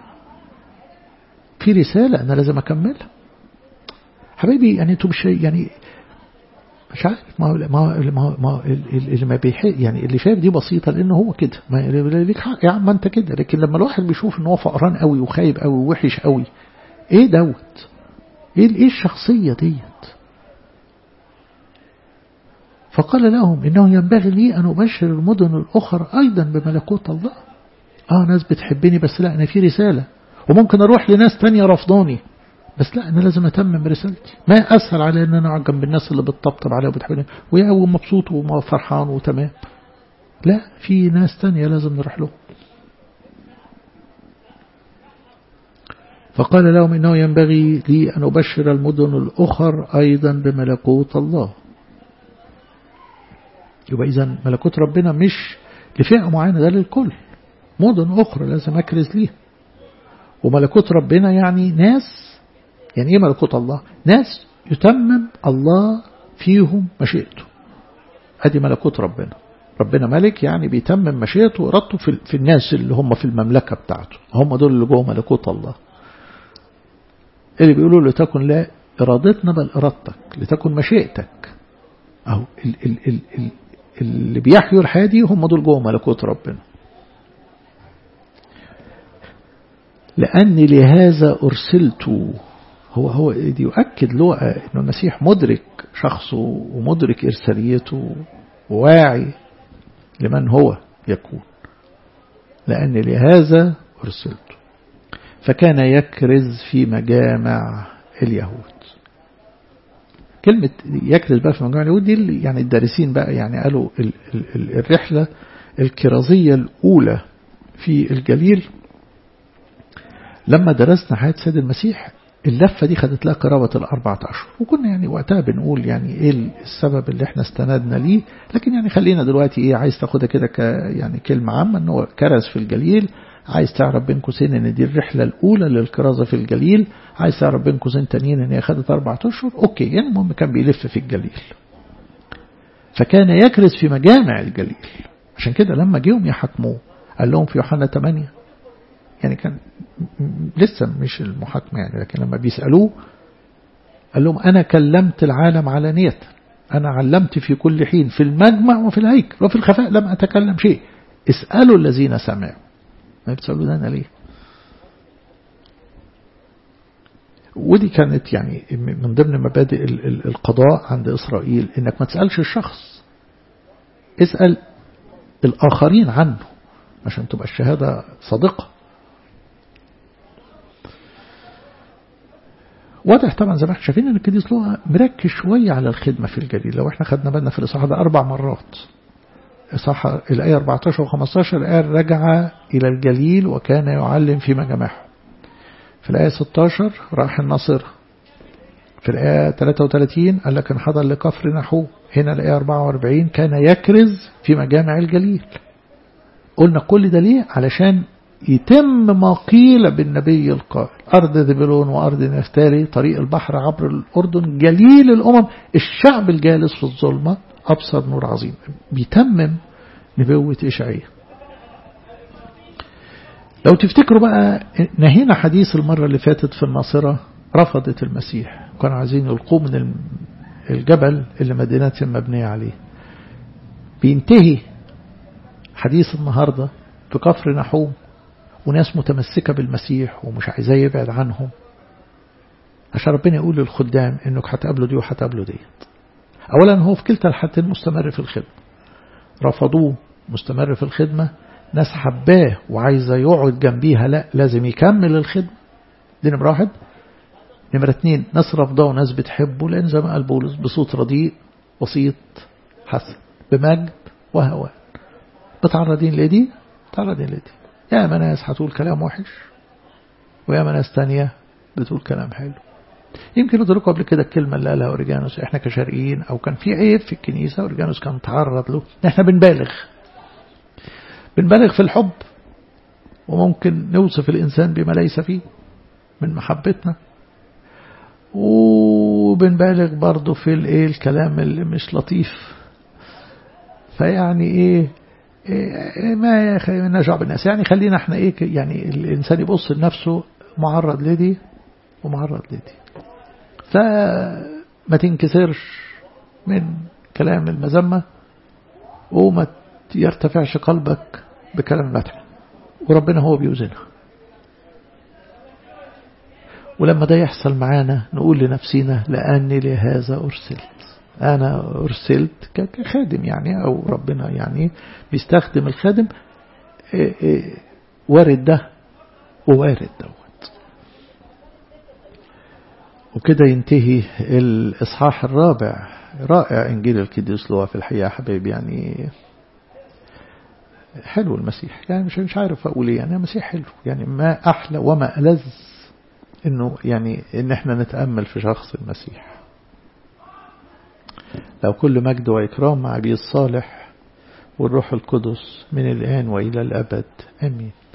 في رسالة انا لازم اكملها حبايبي يعني انتوا مش يعني مش عارف ما ما ما, ما اللي ما بيحق يعني اللي شايف دي بسيطة لأنه هو كده ما ليك حق يا عم انت كده لكن لما الواحد بيشوف ان هو فقران قوي وخايب قوي ووحش قوي ايه دوت ايه ايه الشخصية ديت فقال لهم إنه ينبغي لي أن أبشر المدن الأخرى أيضا بملكوت الله آه ناس بتحبني بس لا أنا في رسالة وممكن أروح لناس تانية رفضوني بس لا أنا لازم أتمم رسالتي ما أسهل علي أن أنا أقعد جنب الناس اللي بتطبطب عليها وبتحبني ويا مبسوط وفرحان وتمام لا في ناس تانية لازم نروح لهم فقال لهم إنه ينبغي لي أن أبشر المدن الأخر أيضا بملكوت الله يبقى إذا ملكوت ربنا مش لفئة معينة ده للكل مدن أخرى لازم أكرز ليها وملكوت ربنا يعني ناس يعني إيه ملكوت الله ناس يتمم الله فيهم مشيئته أدي ملكوت ربنا ربنا ملك يعني بيتمم مشيئته وإرادته في, في الناس اللي هم في المملكة بتاعته هم دول اللي جوه ملكوت الله اللي بيقولوا لتكن لا إرادتنا بل إرادتك لتكن مشيئتك أهو ال ال ال ال اللي بيحيوا الحياة دي هم دول جوه ملكوت ربنا لأني لهذا أرسلت هو هو دي يؤكد له أن المسيح مدرك شخصه ومدرك إرساليته وواعي لمن هو يكون لأني لهذا أرسلت فكان يكرز في مجامع اليهود كلمة يكرز بقى في مجامع اليهود دي يعني الدارسين بقى يعني قالوا ال ال الرحلة الكرازية الأولى في الجليل لما درسنا حياة سيد المسيح اللفة دي خدت لها قرابة الأربعة أشهر وكنا يعني وقتها بنقول يعني إيه السبب اللي احنا استندنا ليه لكن يعني خلينا دلوقتي إيه عايز تاخدها كده ك يعني كلمة عامة إن هو كرز في الجليل عايز تعرف بين قوسين إن دي الرحلة الأولى للكرازة في الجليل عايز تعرف بين قوسين تانيين إن هي خدت أربعة أشهر أوكي يعني المهم كان بيلف في الجليل فكان يكرز في مجامع الجليل عشان كده لما جيهم يحكموه قال لهم في يوحنا 8 يعني كان لسه مش المحاكمة يعني لكن لما بيسألوه قال لهم أنا كلمت العالم علانية أنا علمت في كل حين في المجمع وفي الهيكل وفي الخفاء لم أتكلم شيء اسألوا الذين سمعوا ما بتسألوا ده أنا ليه ودي كانت يعني من ضمن مبادئ القضاء عند إسرائيل إنك ما تسألش الشخص اسأل الآخرين عنه عشان تبقى الشهادة صادقة واضح طبعا زي ما احنا شايفين ان القديس لوقا مركز شويه على الخدمه في الجليل لو احنا خدنا بالنا في الاصحاح ده اربع مرات اصحاح الايه 14 و15 قال رجع الى الجليل وكان يعلم في مجامعه في الايه 16 راح الناصر في الايه 33 قال لك انحدر لكفر نحو هنا الايه 44 كان يكرز في مجامع الجليل قلنا كل ده ليه علشان يتم ما قيل بالنبي القائل أرض ذبلون وأرض نفتالي طريق البحر عبر الأردن جليل الأمم الشعب الجالس في الظلمة أبصر نور عظيم بيتمم نبوة إشعية لو تفتكروا بقى نهينا حديث المرة اللي فاتت في الناصرة رفضت المسيح كانوا عايزين يلقوه من الجبل اللي مدينتهم مبنية عليه بينتهي حديث النهاردة في كفر نحوم وناس متمسكة بالمسيح ومش عايزاه يبعد عنهم عشان ربنا يقول للخدام انك هتقابلوا دي وهتقابلوا ديت اولا هو في كلتا الحالتين مستمر في الخدمة رفضوه مستمر في الخدمة ناس حباه وعايزة يقعد جنبيها لا لازم يكمل الخدمة دي نمرة واحد نمرة اتنين ناس رفضاه وناس بتحبه لأن زي ما قال بولس بصوت رديء بسيط حسن بمجد وهوان متعرضين لدي متعرضين لدي يا ما ناس هتقول كلام وحش ويا ما ناس تانية بتقول كلام حلو يمكن ادركوا قبل كده الكلمة اللي قالها أوريجانوس احنا كشرقيين أو كان في عيب في الكنيسة أوريجانوس كان تعرض له احنا بنبالغ بنبالغ في الحب وممكن نوصف الإنسان بما ليس فيه من محبتنا وبنبالغ برضه في الايه الكلام اللي مش لطيف فيعني ايه ما يا أخي نجع بالناس يعني خلينا احنا ايه يعني الإنسان يبص لنفسه معرض لدي ومعرض لدي فما تنكسرش من كلام المذمة وما يرتفعش قلبك بكلام المدح وربنا هو بيوزنها ولما ده يحصل معانا نقول لنفسنا لأني لهذا أرسلت أنا أرسلت كخادم يعني أو ربنا يعني بيستخدم الخادم وارد ده ووارد دوت وكده ينتهي الإصحاح الرابع رائع إنجيل القديس لوقا في الحقيقة حبيبي يعني حلو المسيح يعني مش مش عارف أقول إيه يعني المسيح حلو يعني ما أحلى وما ألذ إنه يعني إن إحنا نتأمل في شخص المسيح لو كل مجد وإكرام مع أبي الصالح والروح القدس من الآن وإلى الأبد آمين